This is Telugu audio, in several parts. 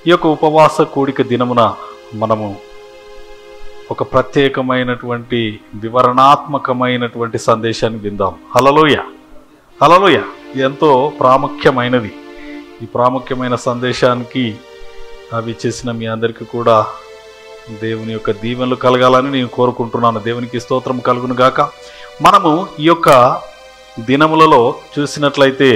ఈ యొక్క ఉపవాస కూడిక దినమున మనము ఒక ప్రత్యేకమైనటువంటి వివరణాత్మకమైనటువంటి సందేశాన్ని విందాం హలలోయ హలలోయ ఎంతో ప్రాముఖ్యమైనది ఈ ప్రాముఖ్యమైన సందేశానికి అవి చేసిన మీ అందరికీ కూడా దేవుని యొక్క దీవెనలు కలగాలని నేను కోరుకుంటున్నాను దేవునికి స్తోత్రం కలుగును గాక మనము ఈ యొక్క దినములలో చూసినట్లయితే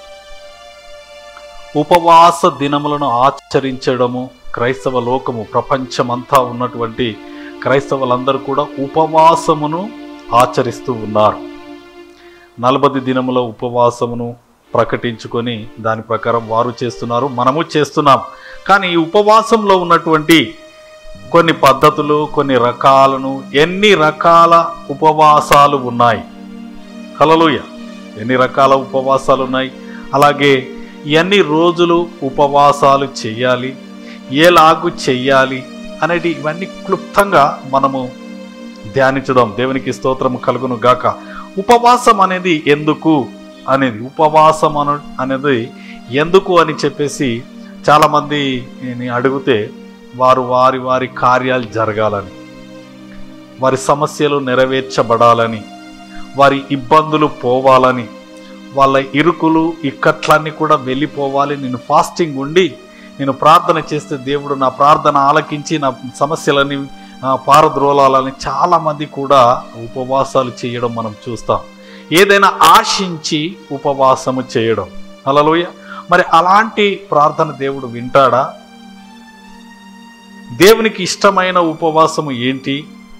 ఉపవాస దినములను ఆచరించడము క్రైస్తవ లోకము ప్రపంచమంతా ఉన్నటువంటి క్రైస్తవులందరూ కూడా ఉపవాసమును ఆచరిస్తూ ఉన్నారు నలభై దినముల ఉపవాసమును ప్రకటించుకొని దాని ప్రకారం వారు చేస్తున్నారు మనము చేస్తున్నాం కానీ ఈ ఉపవాసంలో ఉన్నటువంటి కొన్ని పద్ధతులు కొన్ని రకాలను ఎన్ని రకాల ఉపవాసాలు ఉన్నాయి హలలుయ ఎన్ని రకాల ఉపవాసాలు ఉన్నాయి అలాగే ఎన్ని రోజులు ఉపవాసాలు చేయాలి ఏలాగు చెయ్యాలి అనేటి ఇవన్నీ క్లుప్తంగా మనము ధ్యానించుదాం దేవునికి స్తోత్రం కలుగును గాక ఉపవాసం అనేది ఎందుకు అనేది ఉపవాసం అన అనేది ఎందుకు అని చెప్పేసి చాలామంది అడిగితే వారు వారి వారి కార్యాలు జరగాలని వారి సమస్యలు నెరవేర్చబడాలని వారి ఇబ్బందులు పోవాలని వాళ్ళ ఇరుకులు ఇక్కట్లన్నీ కూడా వెళ్ళిపోవాలి నేను ఫాస్టింగ్ ఉండి నేను ప్రార్థన చేస్తే దేవుడు నా ప్రార్థన ఆలకించి నా సమస్యలని ఆ, పారద్రోలాలని చాలామంది కూడా ఉపవాసాలు చేయడం మనం చూస్తాం ఏదైనా ఆశించి ఉపవాసము చేయడం హల్లెలూయా మరి అలాంటి ప్రార్థన దేవుడు వింటాడా దేవునికి ఇష్టమైన ఉపవాసము ఏంటి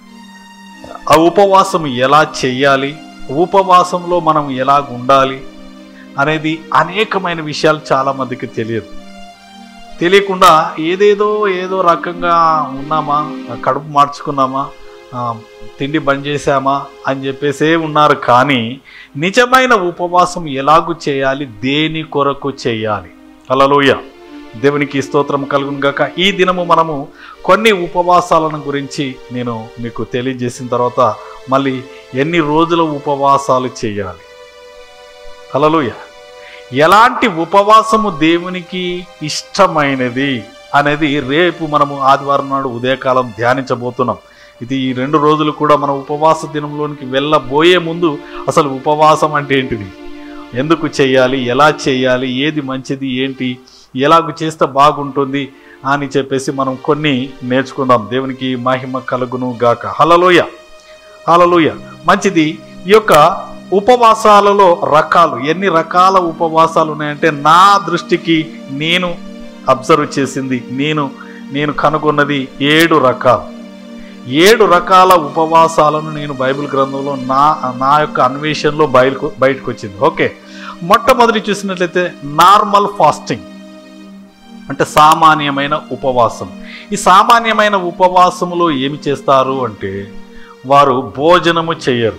ఆ ఉపవాసం ఎలా చెయ్యాలి ఉపవాసంలో మనం ఎలా ఉండాలి అనేది అనేకమైన విషయాలు చాలా మందికి తెలియదు తెలియకుండా ఏదేదో ఏదో రకంగా ఉన్నామా కడుపు మార్చుకున్నామా ఆ, తిండి బంద్ చేశామా అని చెప్పేసే ఉన్నారు కానీ నిజమైన ఉపవాసం ఎలాగూ చేయాలి దేని కొరకు చేయాలి హల్లెలూయా దేవునికి స్తోత్రం కలుగును గాక ఈ దినము మనము కొన్ని ఉపవాసాలను గురించి నేను మీకు తెలియజేసిన తర్వాత మళ్ళీ ఎన్ని రోజుల ఉపవాసాలు చేయాలి హలలుయ ఎలాంటి ఉపవాసము దేవునికి ఇష్టమైనది అనేది రేపు మనము ఆదివారం నాడు ఉదయకాలం ధ్యానించబోతున్నాం ఇది ఈ రెండు రోజులు కూడా మన ఉపవాస దినంలోనికి వెళ్ళబోయే ముందు అసలు ఉపవాసం అంటే ఏంటిది ఎందుకు చేయాలి ఎలా చేయాలి ఏది మంచిది ఏంటి ఎలాగ చేస్తే బాగుంటుంది అని చెప్పేసి మనం కొన్ని నేర్చుకుందాం దేవునికి మహిమ కలుగును గాక హలలోయ హలలోయ మంచిది ఈ యొక్క ఉపవాసాలలో రకాలు ఎన్ని రకాల ఉపవాసాలు ఉన్నాయంటే నా దృష్టికి నేను అబ్జర్వ్ చేసింది నేను నేను కనుగొన్నది ఏడు రకాలు ఏడు రకాల ఉపవాసాలను నేను బైబిల్ గ్రంథంలో నా నా యొక్క అన్వేషణలో బయటకు బయటకు వచ్చింది ఓకే మొట్టమొదటి చూసినట్లయితే నార్మల్ ఫాస్టింగ్ అంటే సామాన్యమైన ఉపవాసం ఈ సామాన్యమైన ఉపవాసములో ఏమి చేస్తారు అంటే వారు భోజనము చేయరు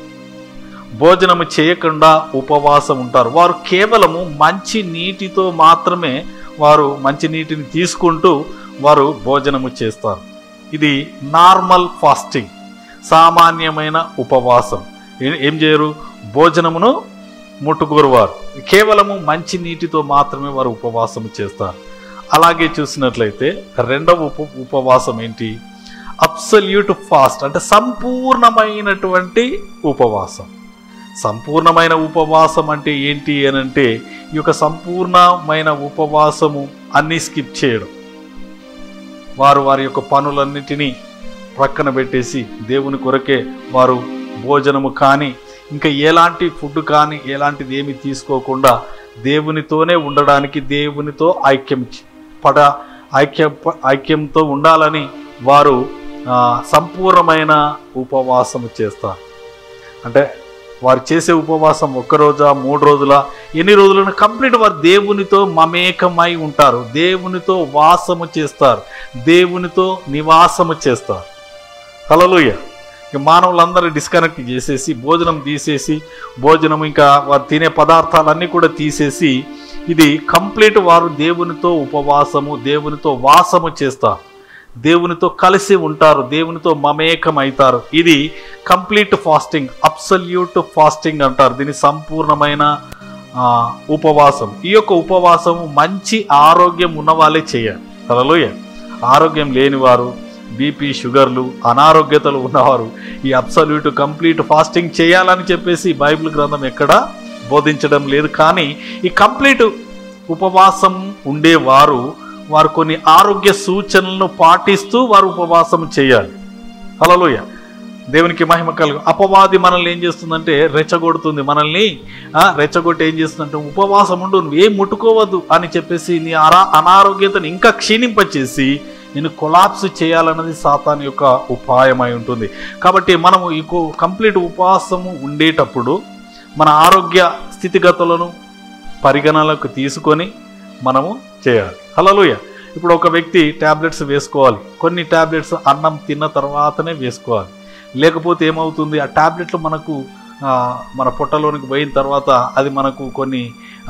భోజనము చేయకుండా ఉపవాసం ఉంటారు వారు కేవలము మంచి నీటితో మాత్రమే వారు మంచి నీటిని తీసుకుంటూ వారు భోజనము చేస్తారు ఇది నార్మల్ ఫాస్టింగ్ సామాన్యమైన ఉపవాసం ఏ- ఏం చేయరు భోజనమును ముట్టుకోరు వారు కేవలము మంచి నీటితో మాత్రమే వారు ఉపవాసం చేస్తారు అలాగే చూసినట్లయితే రెండవ ఉప ఉపవాసం ఏంటి అబ్సల్యూట్ ఫాస్ట్ అంటే సంపూర్ణమైనటువంటి ఉపవాసం సంపూర్ణమైన ఉపవాసం అంటే ఏంటి అని అంటే ఈ యొక్క సంపూర్ణమైన ఉపవాసము అన్నీ స్కిప్ చేయడం వారు వారి యొక్క పనులన్నిటినీ ప్రక్కన పెట్టేసి దేవుని కొరకే వారు భోజనము కానీ ఇంకా ఎలాంటి ఫుడ్ కానీ ఎలాంటిది ఏమి తీసుకోకుండా దేవునితోనే ఉండడానికి దేవునితో ఐక్యం చ- పడ ఐక్య ఐక్యంతో ఉండాలని వారు ఆ, సంపూర్ణమైన ఉపవాసము చేస్తారు అంటే వారు చేసే ఉపవాసం ఒక్క రోజా మూడు రోజుల ఎన్ని రోజులను కంప్లీట్ వారు దేవునితో మమేకమై ఉంటారు దేవునితో వాసము చేస్తారు దేవునితో నివాసము చేస్తారు హలోయ ఇక మానవులందరూ డిస్కనెక్ట్ చేసేసి భోజనం తీసేసి భోజనం ఇంకా వారు తినే పదార్థాలన్నీ కూడా తీసేసి ఇది కంప్లీట్ వారు దేవునితో ఉపవాసము దేవునితో వాసము చేస్తారు దేవునితో కలిసి ఉంటారు దేవునితో మమేకమవుతారు ఇది కంప్లీట్ ఫాస్టింగ్ అబ్సల్యూట్ ఫాస్టింగ్ అంటారు దీని సంపూర్ణమైన ఆ, ఉపవాసం ఈ యొక్క ఉపవాసము మంచి ఆరోగ్యం ఉన్న వాళ్ళే చేయాలి హలోయ ఆరోగ్యం లేని వారు బీపీ షుగర్లు అనారోగ్యతలు ఉన్నవారు ఈ అబ్సల్యూట్ కంప్లీట్ ఫాస్టింగ్ చేయాలని చెప్పేసి బైబిల్ గ్రంథం ఎక్కడ బోధించడం లేదు కానీ ఈ కంప్లీట్ ఉపవాసం ఉండేవారు వారు కొన్ని ఆరోగ్య సూచనలను పాటిస్తూ వారు ఉపవాసం చేయాలి హలోయ దేవునికి మహిమ కలుగు అపవాది మనల్ని ఏం చేస్తుందంటే రెచ్చగొడుతుంది మనల్ని ఆ, రెచ్చగొట్టి ఏం చేస్తుందంటే ఉపవాసం ఉండు నువ్వేం ముట్టుకోవద్దు అని చెప్పేసి నీ అరా అనారోగ్యతను ఇంకా క్షీణింపచేసి నేను కొలాప్స్ చేయాలన్నది సాతాన్ యొక్క ఉపాయమై ఉంటుంది కాబట్టి మనము ఈ కో- కంప్లీట్ ఉపవాసము ఉండేటప్పుడు మన ఆరోగ్య స్థితిగతులను పరిగణనలకు తీసుకొని మనము చేయాలి హలోయ ఇప్పుడు ఒక వ్యక్తి ట్యాబ్లెట్స్ వేసుకోవాలి కొన్ని ట్యాబ్లెట్స్ అన్నం తిన్న తర్వాతనే వేసుకోవాలి లేకపోతే ఏమవుతుంది ఆ ట్యాబ్లెట్లు మనకు ఆ, మన పొట్టలోనికి పోయిన తర్వాత అది మనకు కొన్ని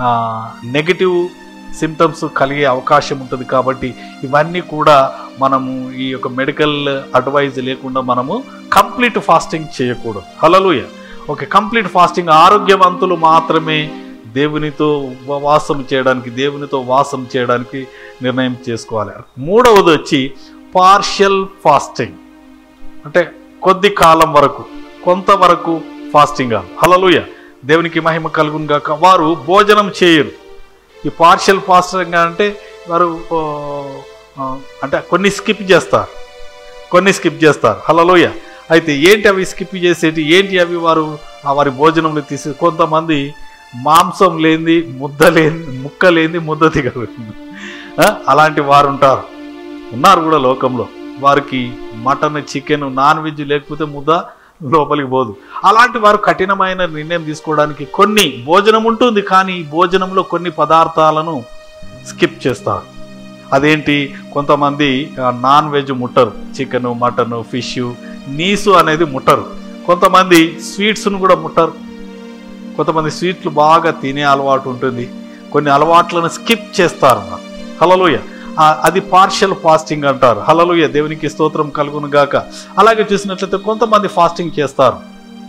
నెగటివ్ సిమ్టమ్స్ కలిగే అవకాశం ఉంటుంది కాబట్టి ఇవన్నీ కూడా మనము ఈ యొక్క మెడికల్ అడ్వైజ్ లేకుండా మనము కంప్లీట్ ఫాస్టింగ్ చేయకూడదు హలలుయ ఓకే కంప్లీట్ ఫాస్టింగ్ ఆరోగ్యవంతులు మాత్రమే దేవునితో ఉపవాసం చేయడానికి దేవునితో వాసం చేయడానికి నిర్ణయం చేసుకోవాలి మూడవది వచ్చి పార్షియల్ ఫాస్టింగ్ అంటే కొద్ది కాలం వరకు కొంతవరకు ఫాస్టింగ్ కాదు హలలుయ దేవునికి మహిమ కలుగును గాక వారు భోజనం చేయరు ఈ పార్షియల్ ఫాస్టింగ్ అంటే వారు ఓ, ఆ, అంటే కొన్ని స్కిప్ చేస్తారు కొన్ని స్కిప్ చేస్తారు హలలోయ అయితే ఏంటి అవి స్కిప్ చేసేటి ఏంటి అవి వారు ఆ వారి భోజనంలో తీసి కొంతమంది మాంసం లేనిది ముద్ద లేని ముక్క లేనిది ముద్ద దిగదు ఆ, అలాంటి వారు ఉంటారు ఉన్నారు కూడా లోకంలో వారికి మటన్ చికెన్ నాన్ వెజ్ లేకపోతే ముద్ద లోపలికి పోదు అలాంటి వారు కఠినమైన నిర్ణయం తీసుకోవడానికి కొన్ని భోజనం ఉంటుంది కానీ ఈ భోజనంలో కొన్ని పదార్థాలను స్కిప్ చేస్తారు అదేంటి కొంతమంది ఆ, నాన్ వెజ్ ముట్టరు చికెన్ మటన్ ఫిష్ నీసు అనేది ముట్టరు కొంతమంది స్వీట్స్ను కూడా ముట్టరు కొంతమంది స్వీట్లు బాగా తినే అలవాటు ఉంటుంది కొన్ని అలవాట్లను స్కిప్ చేస్తారు అన్నమాట. హలలుయ ఆ, అది పార్షియల్ ఫాస్టింగ్ అంటారు హలలుయ దేవునికి స్తోత్రం కలుగును గాక అలాగే చూసినట్లయితే కొంతమంది ఫాస్టింగ్ చేస్తారు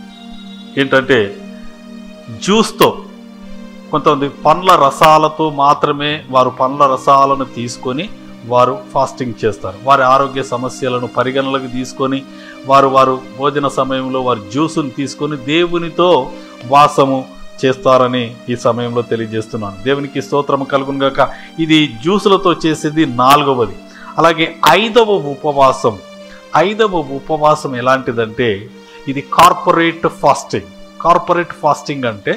ఏంటంటే జ్యూస్తో కొంతమంది పండ్ల రసాలతో మాత్రమే వారు పండ్ల రసాలను తీసుకొని వారు ఫాస్టింగ్ చేస్తారు వారి ఆరోగ్య సమస్యలను పరిగణలోకి తీసుకొని వారు వారు భోజన సమయంలో వారు జ్యూసును తీసుకొని దేవునితో వాసము చేస్తారని ఈ సమయంలో తెలియజేస్తున్నాను దేవునికి స్తోత్రం కలుగును గాక ఇది జ్యూసులతో చేసేది నాలుగవది అలాగే ఐదవ ఉపవాసం ఐదవ ఉపవాసం ఎలాంటిదంటే ఇది కార్పొరేట్ ఫాస్టింగ్ కార్పొరేట్ ఫాస్టింగ్ అంటే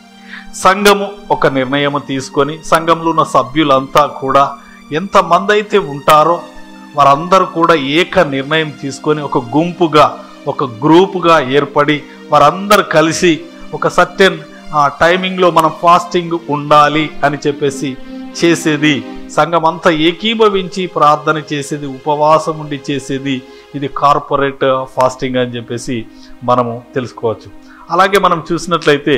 సంఘము ఒక నిర్ణయం తీసుకొని సంఘంలో ఉన్న సభ్యులంతా కూడా ఎంతమంది అయితే ఉంటారో వారందరూ కూడా ఏక నిర్ణయం తీసుకొని ఒక గుంపుగా ఒక గ్రూపుగా ఏర్పడి వారందరూ కలిసి ఒక సర్టెన్ టైమింగ్లో మనం ఫాస్టింగ్ ఉండాలి అని చెప్పేసి చేసేది సంఘం అంతా ఏకీభవించి ప్రార్థన చేసేది ఉపవాసం ఉండి చేసేది ఇది కార్పొరేట్ ఫాస్టింగ్ అని చెప్పేసి మనము తెలుసుకోవచ్చు అలాగే మనం చూసినట్లయితే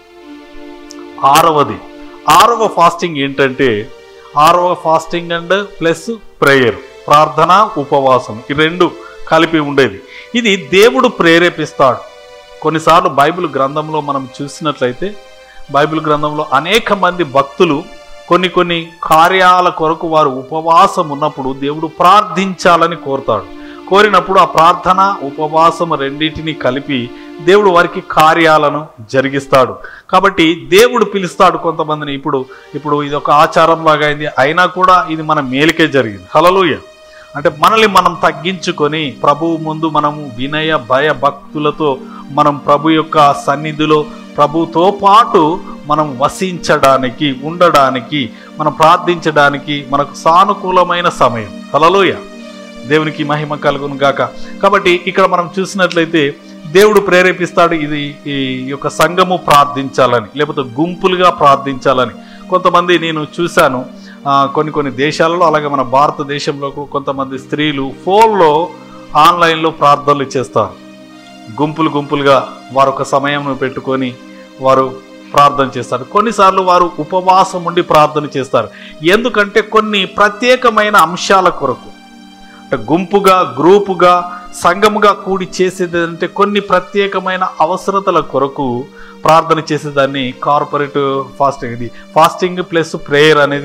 ఆరవది ఆరవ ఫాస్టింగ్ ఏంటంటే ఆరవ ఫాస్టింగ్ అండ్ ప్లస్ ప్రేయర్ ప్రార్థన ఉపవాసం ఈ రెండు కలిపి ఉండేది ఇది దేవుడు ప్రేరేపిస్తాడు కొన్నిసార్లు బైబిల్ గ్రంథంలో మనం చూసినట్లయితే బైబిల్ గ్రంథంలో అనేక మంది భక్తులు కొన్ని కొన్ని కార్యాల కొరకు వారు ఉపవాసం ఉన్నప్పుడు దేవుడు ప్రార్థించాలని కోరుతాడు కోరినప్పుడు ఆ ప్రార్థన ఉపవాసం రెండింటిని కలిపి దేవుడు వారికి కార్యాలను జరిగిస్తాడు కాబట్టి దేవుడు పిలుస్తాడు కొంతమందిని ఇప్పుడు ఇప్పుడు ఇది ఒక ఆచారం లాగా అయింది అయినా కూడా ఇది మన మేలుకే జరిగింది హలలుయ అంటే మనల్ని మనం తగ్గించుకొని ప్రభువు ముందు మనము వినయ భయ భక్తులతో మనం ప్రభు యొక్క సన్నిధిలో ప్రభుతో పాటు మనం వసించడానికి ఉండడానికి మనం ప్రార్థించడానికి మనకు సానుకూలమైన సమయం హలలోయ దేవునికి మహిమ కలుగును గాక కాబట్టి ఇక్కడ మనం చూసినట్లయితే దేవుడు ప్రేరేపిస్తాడు ఇది ఈ యొక్క సంఘము ప్రార్థించాలని లేకపోతే గుంపులుగా ప్రార్థించాలని కొంతమంది నేను చూశాను ఆ, కొన్ని కొన్ని దేశాలలో అలాగే మన భారతదేశంలో కూడా కొంతమంది స్త్రీలు ఫోన్లో ఆన్లైన్లో ప్రార్థనలు చేస్తారు గుంపులు గుంపులుగా వారు ఒక సమయం పెట్టుకొని వారు ప్రార్థన చేస్తారు కొన్నిసార్లు వారు ఉపవాసం ఉండి ప్రార్థన చేస్తారు ఎందుకంటే కొన్ని ప్రత్యేకమైన అంశాల కొరకు అంటే గుంపుగా గ్రూపుగా సంఘముగా కూడి చేసేది అంటే కొన్ని ప్రత్యేకమైన అవసరతల కొరకు ప్రార్థన చేసేదాన్ని కార్పొరేట్ ఫాస్టింగ్ ఇది ఫాస్టింగ్ ప్లస్ ప్రేయర్ అనేది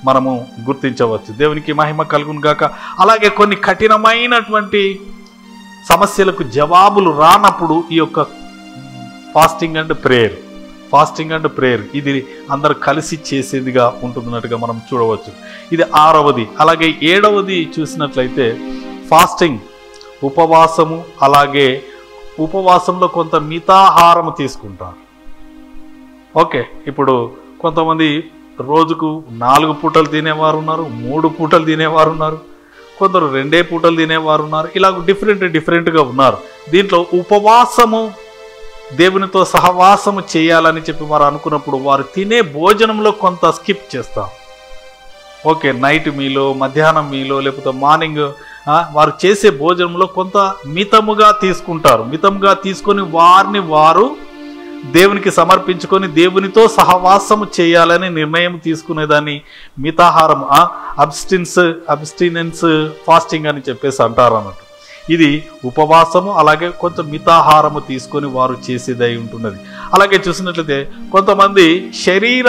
మనము గుర్తించవచ్చు దేవునికి మహిమ కలుగును గాక అలాగే కొన్ని కఠినమైనటువంటి సమస్యలకు జవాబులు రానప్పుడు ఈ యొక్క fasting and prayer fasting and prayer ఇది అందరు కలిసి చేసేదిగా ఉంటున్నట్టుగా మనం చూడవచ్చు ఇది ఆరవది అలాగే ఏడవది చూసినట్లయితే ఫాస్టింగ్ ఉపవాసము అలాగే ఉపవాసంలో కొంత మితాహారము తీసుకుంటారు ఓకే ఇప్పుడు కొంతమంది రోజుకు నాలుగు పూటలు తినేవారు ఉన్నారు మూడు పూటలు తినేవారు ఉన్నారు కొందరు రెండే పూటలు తినేవారు ఉన్నారు ఇలా డిఫరెంట్ డిఫరెంట్గా ఉన్నారు దీంట్లో ఉపవాసము దేవునితో సహవాసము చేయాలని చెప్పి వారు అనుకున్నప్పుడు వారు తినే భోజనంలో కొంత స్కిప్ చేస్తారు ఓకే నైట్ మీలో మధ్యాహ్నం మీలో లేకపోతే మార్నింగ్ ఆ, వారు చేసే భోజనంలో కొంత మితముగా తీసుకుంటారు మితముగా తీసుకొని వారిని వారు దేవునికి సమర్పించుకొని దేవునితో సహవాసము చేయాలని నిర్ణయం తీసుకునేదాన్ని మితాహారం అబ్స్టిన్స్ అబ్స్టినెన్స్ ఫాస్టింగ్ అని చెప్పేసి అంటారు అన్నట్టు ఇది ఉపవాసము అలాగే కొంత మితాహారము తీసుకొని వారు చేసేదై ఉంటున్నది అలాగే చూసినట్లయితే కొంతమంది శరీర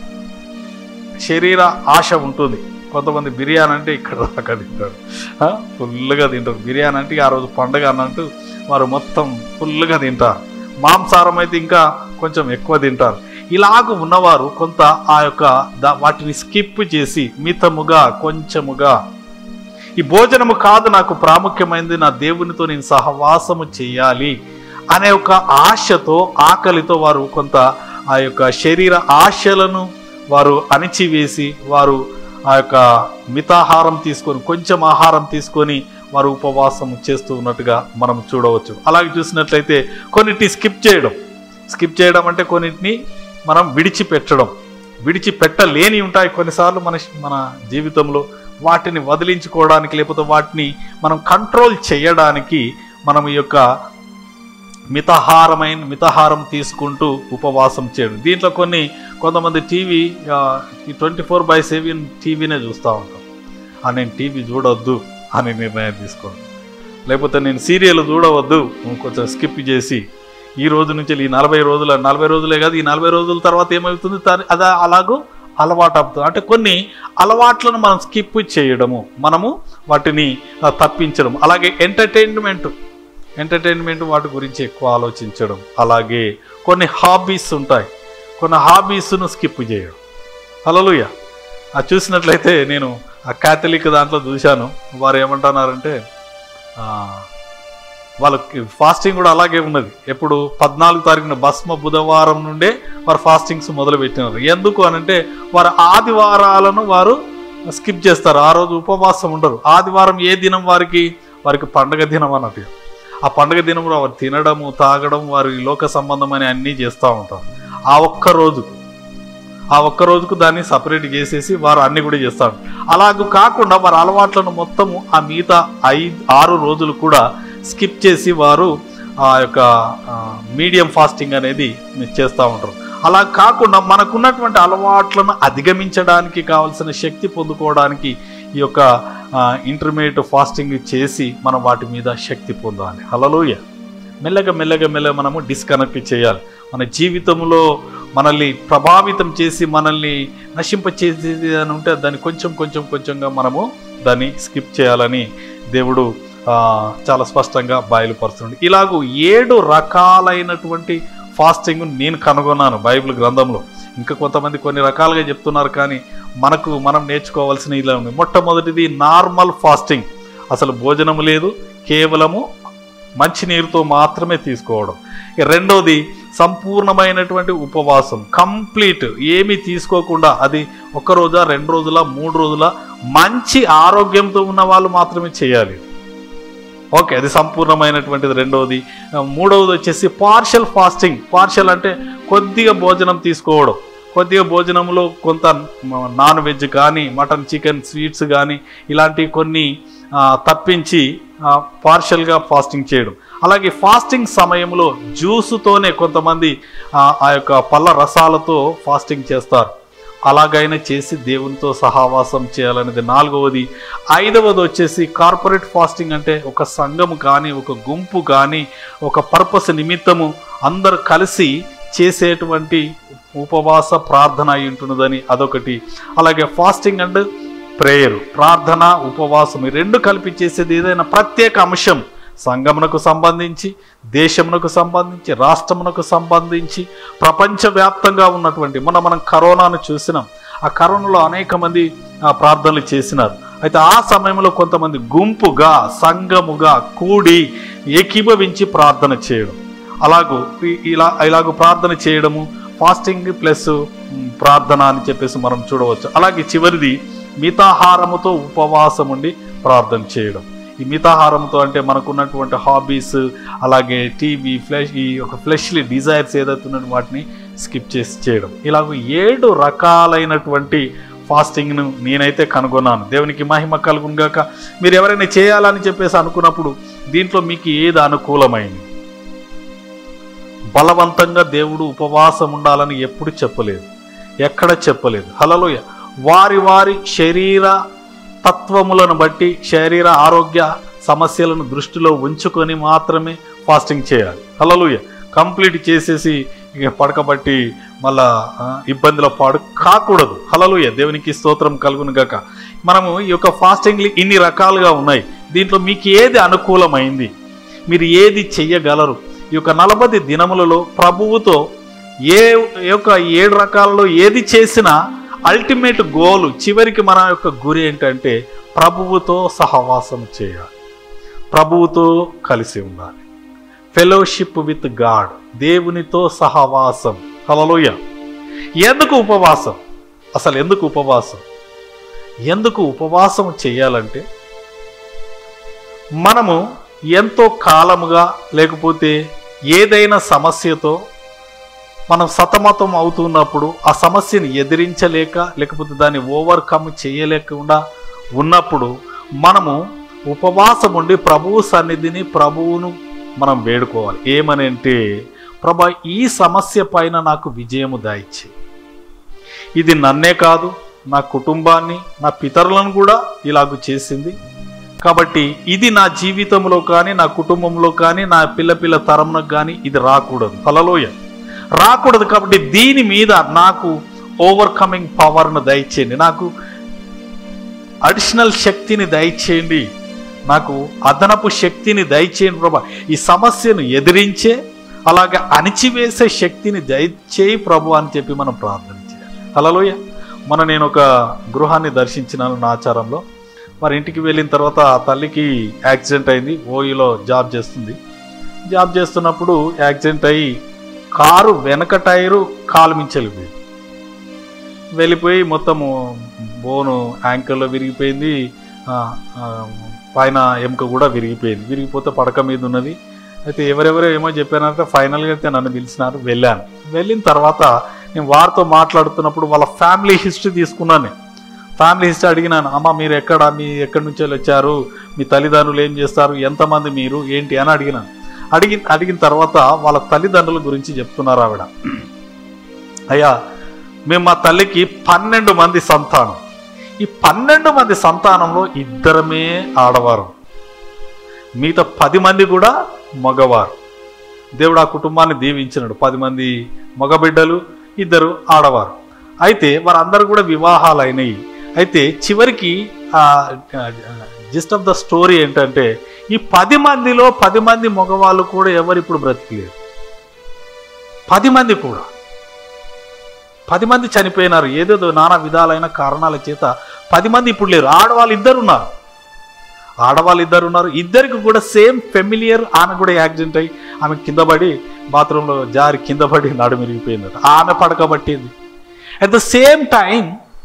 శరీర ఆశ ఉంటుంది కొంతమంది బిర్యానీ అంటే ఇక్కడ దాకా తింటారు ఆ, ఫుల్గా తింటారు బిర్యానీ అంటే ఆ రోజు పండగ అన్నట్టు వారు మొత్తం ఫుల్గా తింటారు మాంసాహారం అయితే ఇంకా కొంచెం ఎక్కువ తింటారు ఇలాగ ఉన్నవారు కొంత ఆ యొక్క దా- వాటిని స్కిప్ చేసి మితముగా కొంచెముగా ఈ భోజనము కాదు నాకు ప్రాముఖ్యమైనది నా దేవునితో నేను సహవాసము చేయాలి అనే ఒక ఆశతో ఆకలితో వారు కొంత ఆ యొక్క శరీర ఆశలను వారు అణిచివేసి వారు ఆ యొక్క మితాహారం తీసుకొని కొంచెం ఆహారం తీసుకొని వారు ఉపవాసం చేస్తూ ఉన్నట్టుగా మనం చూడవచ్చు అలాగే చూసినట్లయితే కొన్నిటిని స్కిప్ చేయడం స్కిప్ చేయడం అంటే కొన్నిటిని మనం విడిచిపెట్టడం విడిచిపెట్టలేని ఉంటాయి కొన్నిసార్లు మన మన జీవితంలో వాటిని వదిలించుకోవడానికి లేకపోతే వాటిని మనం కంట్రోల్ చేయడానికి మనం ఈ యొక్క మితహారమైన మితహారం తీసుకుంటూ ఉపవాసం చేయడం దీంట్లో కొన్ని కొంతమంది TV twenty four by seven టీవీనే చూస్తూ ఉంటాం ఆ నేను టీవీ చూడొద్దు అని నిర్ణయం తీసుకోండి లేకపోతే నేను సీరియల్ చూడవద్దు కొంచెం స్కిప్ చేసి ఈ రోజు నుంచి ఈ నలభై రోజుల నలభై రోజులే కాదు ఈ నలభై రోజుల తర్వాత ఏమవుతుంది తా- అది అలాగూ అలవాటు అవుతుంది అంటే కొన్ని అలవాట్లను మనం స్కిప్ చేయడము మనము వాటిని ఆ, తప్పించడం అలాగే ఎంటర్టైన్మెంట్ ఎంటర్టైన్మెంట్ వాటి గురించి ఎక్కువ ఆలోచించడం అలాగే కొన్ని హాబీస్ ఉంటాయి కొన్ని హాబీస్ను స్కిప్ చేయడం హలోయ అది చూసినట్లయితే నేను ఆ క్యాథలిక్ దాంట్లో చూశాను వారు ఏమంటున్నారంటే ఆ, వాళ్ళకి ఫాస్టింగ్ కూడా అలాగే ఉన్నది ఎప్పుడు పద్నాలుగు తారీఖున భస్మ బుధవారం నుండే వారు ఫాస్టింగ్స్ మొదలు పెట్టినారు ఎందుకు అనంటే వారు ఆదివారాలను వారు స్కిప్ చేస్తారు ఆ రోజు ఉపవాసం ఉండరు ఆదివారం ఏ దినం వారికి వారికి పండగ దినం అన్నట్టు ఆ పండగ దినంలో వారు తినడము తాగడం వారి లోక సంబంధమైన అన్నీ చేస్తూ ఉంటారు ఆ ఒక్క రోజు ఆ ఒక్క రోజుకు దాన్ని సపరేట్ చేసేసి వారు అన్ని కూడా చేస్తారు అలాగ కాకుండా వారి అలవాట్లను మొత్తము ఆ మిగతా ఐదు ఆరు రోజులు కూడా స్కిప్ చేసి వారు ఆ యొక్క మీడియం ఫాస్టింగ్ అనేది చేస్తూ ఉంటారు అలా కాకుండా మనకున్నటువంటి అలవాట్లను అధిగమించడానికి కావలసిన శక్తి పొందుకోవడానికి ఈ యొక్క ఇంటర్మీడియట్ ఫాస్టింగ్ చేసి మనం వాటి మీద శక్తి పొందాలి హలలోయ మెల్లగా మెల్లగా మెల్లగా మనము డిస్కనెక్ట్ చేయాలి మన జీవితంలో మనల్ని ప్రభావితం చేసి మనల్ని నశింపచేసేది అని ఉంటే దాన్ని కొంచెం కొంచెం కొంచెంగా మనము దాన్ని స్కిప్ చేయాలని దేవుడు ఆ, చాలా స్పష్టంగా బయలుపరుస్తుంది ఇలాగూ ఏడు రకాలైనటువంటి ఫాస్టింగ్ నేను కనుగొన్నాను బైబిల్ గ్రంథంలో ఇంకా కొంతమంది కొన్ని రకాలుగా చెప్తున్నారు కానీ మనకు మనం నేర్చుకోవాల్సిన ఇలా ఉంది మొట్టమొదటిది నార్మల్ ఫాస్టింగ్ అసలు భోజనము లేదు కేవలము మంచినీరుతో మాత్రమే తీసుకోవడం ఇక రెండోది సంపూర్ణమైనటువంటి ఉపవాసం కంప్లీట్ ఏమీ తీసుకోకుండా అది ఒక రోజా రెండు రోజుల మూడు రోజుల మంచి ఆరోగ్యంతో ఉన్న వాళ్ళు మాత్రమే చేయాలి ఓకే అది సంపూర్ణమైనటువంటిది రెండవది ఆ, మూడవది వచ్చేసి పార్షల్ ఫాస్టింగ్ పార్షల్ అంటే కొద్దిగా భోజనం తీసుకోవడం కొద్దిగా భోజనంలో కొంత మ- నాన్ వెజ్ కానీ మటన్ చికెన్ స్వీట్స్ కానీ ఇలాంటి కొన్ని ఆ, తప్పించి ఆ, పార్షల్గా ఫాస్టింగ్ చేయడం అలాగే ఫాస్టింగ్ సమయంలో జ్యూసుతోనే కొంతమంది ఆ, ఆ యొక్క పళ్ళ రసాలతో ఫాస్టింగ్ చేస్తారు అలాగైనా చేసి దేవునితో సహవాసం చేయాలనేది నాలుగవది ఐదవది వచ్చేసి కార్పొరేట్ ఫాస్టింగ్ అంటే ఒక సంఘము కానీ ఒక గుంపు కానీ ఒక పర్పస్ నిమిత్తము అందరు కలిసి చేసేటువంటి ఉపవాస ప్రార్థన అయి ఉంటున్నదని అదొకటి అలాగే ఫాస్టింగ్ అండ్ ప్రేయర్ ప్రార్థన ఉపవాసం ఈ రెండు కలిపి చేసేది ఏదైనా ప్రత్యేక అంశం సంఘమునకు సంబంధించి దేశమునకు సంబంధించి రాష్ట్రమునకు సంబంధించి ప్రపంచవ్యాప్తంగా ఉన్నటువంటి మొన్న మనం కరోనాను చూసినాం ఆ కరోనాలో అనేక మంది ఆ, ప్రార్థనలు చేసినారు అయితే ఆ సమయంలో కొంతమంది గుంపుగా సంఘముగా కూడి ఏకీభవించి ప్రార్థన చేయడం అలాగూ ఈ- ఇలా ఇలాగూ ప్రార్థన చేయడము ఫాస్టింగ్ ప్లస్ మ్, ప్రార్థన అని చెప్పేసి మనం చూడవచ్చు అలాగే చివరిది మితాహారముతో ఉపవాసం ఉండి ప్రార్థన చేయడం ఈ మితాహారంతో అంటే మనకున్నటువంటి హాబీస్ అలాగే టీవీ ఫ్లెష్ ఈ యొక్క ఫ్లెష్లీ డిజైర్స్ ఏదైతే ఉన్నాయో వాటిని స్కిప్ చేసి చేయడం ఇలాగ ఏడు రకాలైనటువంటి ఫాస్టింగ్ను నేనైతే కనుగొన్నాను దేవునికి మహిమ కలుగునుగాక మీరు ఎవరైనా చేయాలని చెప్పేసి అనుకున్నప్పుడు దీంట్లో మీకు ఏది అనుకూలమైంది బలవంతంగా దేవుడు ఉపవాసం ఉండాలని ఎప్పుడు చెప్పలేదు ఎక్కడ చెప్పలేదు హలలోయ వారి వారి శరీర తత్వములను బట్టి శరీర ఆరోగ్య సమస్యలను దృష్టిలో ఉంచుకొని మాత్రమే ఫాస్టింగ్ చేయాలి హలలుయ కంప్లీట్ చేసేసి ఇక పడకబట్టి మళ్ళా ఆ, ఇబ్బందిలో పాడు కాకూడదు హలలుయ దేవునికి స్తోత్రం కలుగును గాక మనము ఈ యొక్క ఫాస్టింగ్లు ఇన్ని రకాలుగా ఉన్నాయి దీంట్లో మీకు ఏది అనుకూలమైంది మీరు ఏది చెయ్యగలరు ఈ యొక్క నలభై దినములలో ప్రభువుతో ఏ యొక్క ఏడు రకాలలో ఏది చేసినా అల్టిమేట్ గోల్ చివరికి మన యొక్క గురి ఏంటంటే ప్రభువుతో సహవాసం చేయాలి ప్రభువుతో కలిసి ఉండాలి ఫెలోషిప్ విత్ గాడ్ దేవునితో సహవాసం హలలోయ ఎందుకు ఉపవాసం అసలు ఎందుకు ఉపవాసం ఎందుకు ఉపవాసం చేయాలంటే మనము ఎంతో కాలముగా లేకపోతే ఏదైనా సమస్యతో మనం సతమతం అవుతున్నప్పుడు ఆ సమస్యని ఎదిరించలేక లేకపోతే దాన్ని ఓవర్కమ్ చేయలేకుండా ఉన్నప్పుడు మనము ఉపవాసం ఉండి ప్రభువు సన్నిధిని ప్రభువును మనం వేడుకోవాలి ఏమని అంటే ప్రభా ఈ సమస్య పైన నాకు విజయము దాయిచ్చే ఇది నన్నే కాదు నా కుటుంబాన్ని నా పితరులను కూడా ఇలాగ చేసింది కాబట్టి ఇది నా జీవితంలో కానీ నా కుటుంబంలో కానీ నా పిల్ల పిల్ల తరంలో కానీ ఇది రాకూడదు ఫలలోయ రాకూడదు కాబట్టి దీని మీద నాకు ఓవర్కమింగ్ పవర్ను దయచేయండి నాకు అడిషనల్ శక్తిని దయచేయండి నాకు అదనపు శక్తిని దయచేయండి ప్రభా ఈ సమస్యను ఎదిరించే అలాగే అణిచివేసే శక్తిని దయచేయి ప్రభు అని చెప్పి మనం ప్రార్థన చేయాలి హలోయ మన నేను ఒక గృహాన్ని దర్శించినాను నా ఆచారంలో మరి ఇంటికి వెళ్ళిన తర్వాత ఆ తల్లికి యాక్సిడెంట్ అయింది ఓయిలో జాబ్ చేస్తుంది జాబ్ చేస్తున్నప్పుడు యాక్సిడెంట్ అయ్యి కారు వెనక టైరు కాలు మించెళ్ళిపోయింది వెళ్ళిపోయి మొత్తము బోను యాంకర్లో విరిగిపోయింది ఆ, ఆ, పైన ఎముక కూడా విరిగిపోయింది విరిగిపోతే పడక మీద ఉన్నది అయితే ఎవరెవరో ఏమో చెప్పారంటే ఫైనల్గా అయితే నన్ను పిలిచినారు వెళ్ళాను వెళ్ళిన తర్వాత నేను వారితో మాట్లాడుతున్నప్పుడు వాళ్ళ ఫ్యామిలీ హిస్టరీ తీసుకున్నాను నేను. ఫ్యామిలీ హిస్టరీ అడిగినాను అమ్మ మీరు ఎక్కడ మీ ఎక్కడి నుంచి వచ్చారు మీ తల్లిదండ్రులు ఏం చేస్తారు ఎంతమంది మీరు ఏంటి అని అడిగినాను అడిగి అడిగిన తర్వాత వాళ్ళ తల్లిదండ్రుల గురించి చెప్తున్నారు ఆవిడ అయ్యా మేము మా తల్లికి పన్నెండు మంది సంతానం ఈ పన్నెండు మంది సంతానంలో ఇద్దరమే ఆడవారు మిగతా పది మంది కూడా మగవారు దేవుడు ఆ కుటుంబాన్ని దీవించినాడు పది మంది మగబిడ్డలు ఇద్దరు ఆడవారు అయితే వారందరూ కూడా వివాహాలు అయినాయి అయితే చివరికి జిస్ట్ ఆఫ్ ద స్టోరీ ఏంటంటే ఈ పది మందిలో పది మంది మగవాళ్ళు కూడా ఎవరు ఇప్పుడు బ్రతికలేరు పది మంది కూడా పది మంది చనిపోయినారు ఏదేదో నానా విధాలైన కారణాల చేత పది మంది ఇప్పుడు లేరు ఆడవాళ్ళు ఇద్దరు ఉన్నారు ఆడవాళ్ళు ఇద్దరు ఉన్నారు ఇద్దరికి కూడా సేమ్ ఫెమిలియర్ ఆమె కూడా యాక్సిడెంట్ అయ్యి ఆమె కింద పడి బాత్రూంలో జారి కింద పడి నడుమిరిగిపోయిందట ఆమె పడకబట్టింది అట్ ద సేమ్ టైం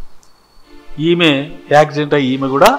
ఈమె యాక్సిడెంట్ అయ్యి ఈమె కూడా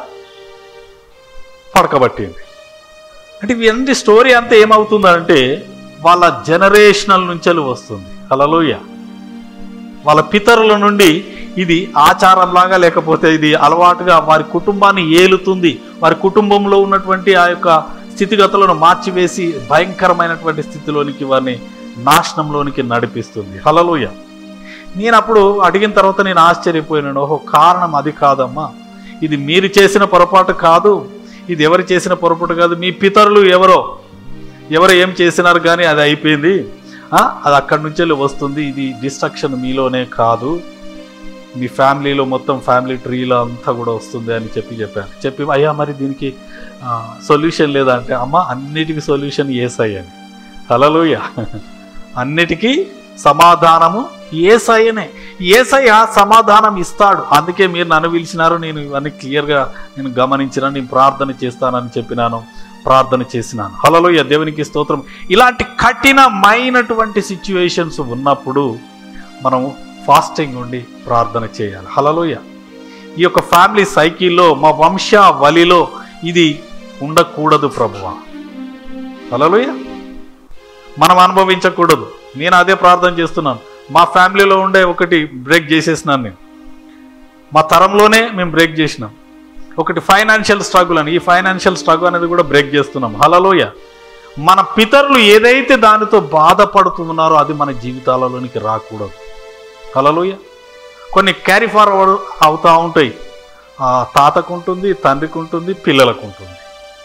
పడకబట్టింది అంటే ఇవన్నీ స్టోరీ అంతా ఏమవుతుందంటే వాళ్ళ జనరేషనల్ నుంచి వస్తుంది హలలోయ వాళ్ళ పితరుల నుండి ఇది ఆచారంలాగా లేకపోతే ఇది అలవాటుగా వారి కుటుంబాన్ని ఏలుతుంది వారి కుటుంబంలో ఉన్నటువంటి ఆ యొక్క స్థితిగతులను మార్చివేసి భయంకరమైనటువంటి స్థితిలోనికి వారిని నాశనంలోనికి నడిపిస్తుంది హలలోయ నేను అప్పుడు అడిగిన తర్వాత నేను ఆశ్చర్యపోయినాను ఓహో కారణం అది కాదమ్మా ఇది మీరు చేసిన పొరపాటు కాదు ఇది ఎవరు చేసిన పొరపాటు కాదు మీ పితరులు ఎవరో ఎవరు ఏం చేసినారు కానీ అది అయిపోయింది ఆ, అది అక్కడి నుంచే వస్తుంది ఇది డిస్ట్రక్షన్ మీలోనే కాదు మీ ఫ్యామిలీలో మొత్తం ఫ్యామిలీ ట్రీలో అంతా కూడా వస్తుంది అని చెప్పి చెప్పాను చెప్పి అయ్యా మరి దీనికి సొల్యూషన్ లేదా అంటే అమ్మ అన్నిటికీ సొల్యూషన్ ఏసై అని హలలోయ అన్నిటికీ సమాధానము ఏసయ్యనే ఏసయ్య సమాధానం ఇస్తాడు అందుకే మీరు నన్ను పిలిచినారు నేను ఇవన్నీ క్లియర్గా నేను గమనించిన నేను ప్రార్థన చేస్తానని చెప్పినాను ప్రార్థన చేసినాను హలలోయ దేవునికి స్తోత్రం ఇలాంటి కఠినమైనటువంటి సిచ్యువేషన్స్ ఉన్నప్పుడు మనము ఫాస్టింగ్ ఉండి ప్రార్థన చేయాలి హలలోయ ఈ యొక్క ఫ్యామిలీ సైకిల్లో మా వంశ వలిలో ఇది ఉండకూడదు ప్రభువా హలలోయ మనం అనుభవించకూడదు నేను అదే ప్రార్థన చేస్తున్నాను మా ఫ్యామిలీలో ఉండే ఒకటి బ్రేక్ చేసేసినాను నేను మా తరంలోనే మేము బ్రేక్ చేసినాం ఒకటి ఫైనాన్షియల్ స్ట్రగుల్ అని ఈ ఫైనాన్షియల్ స్ట్రగుల్ అనేది కూడా బ్రేక్ చేస్తున్నాం హలలోయ మన పితరులు ఏదైతే దానితో బాధపడుతున్నారో అది మన జీవితాలలోనికి రాకూడదు హలలోయ కొన్ని క్యారీ ఫార్వర్డ్ అవుతూ ఉంటాయి ఆ తాతకు ఉంటుంది తండ్రికి ఉంటుంది పిల్లలకు ఉంటుంది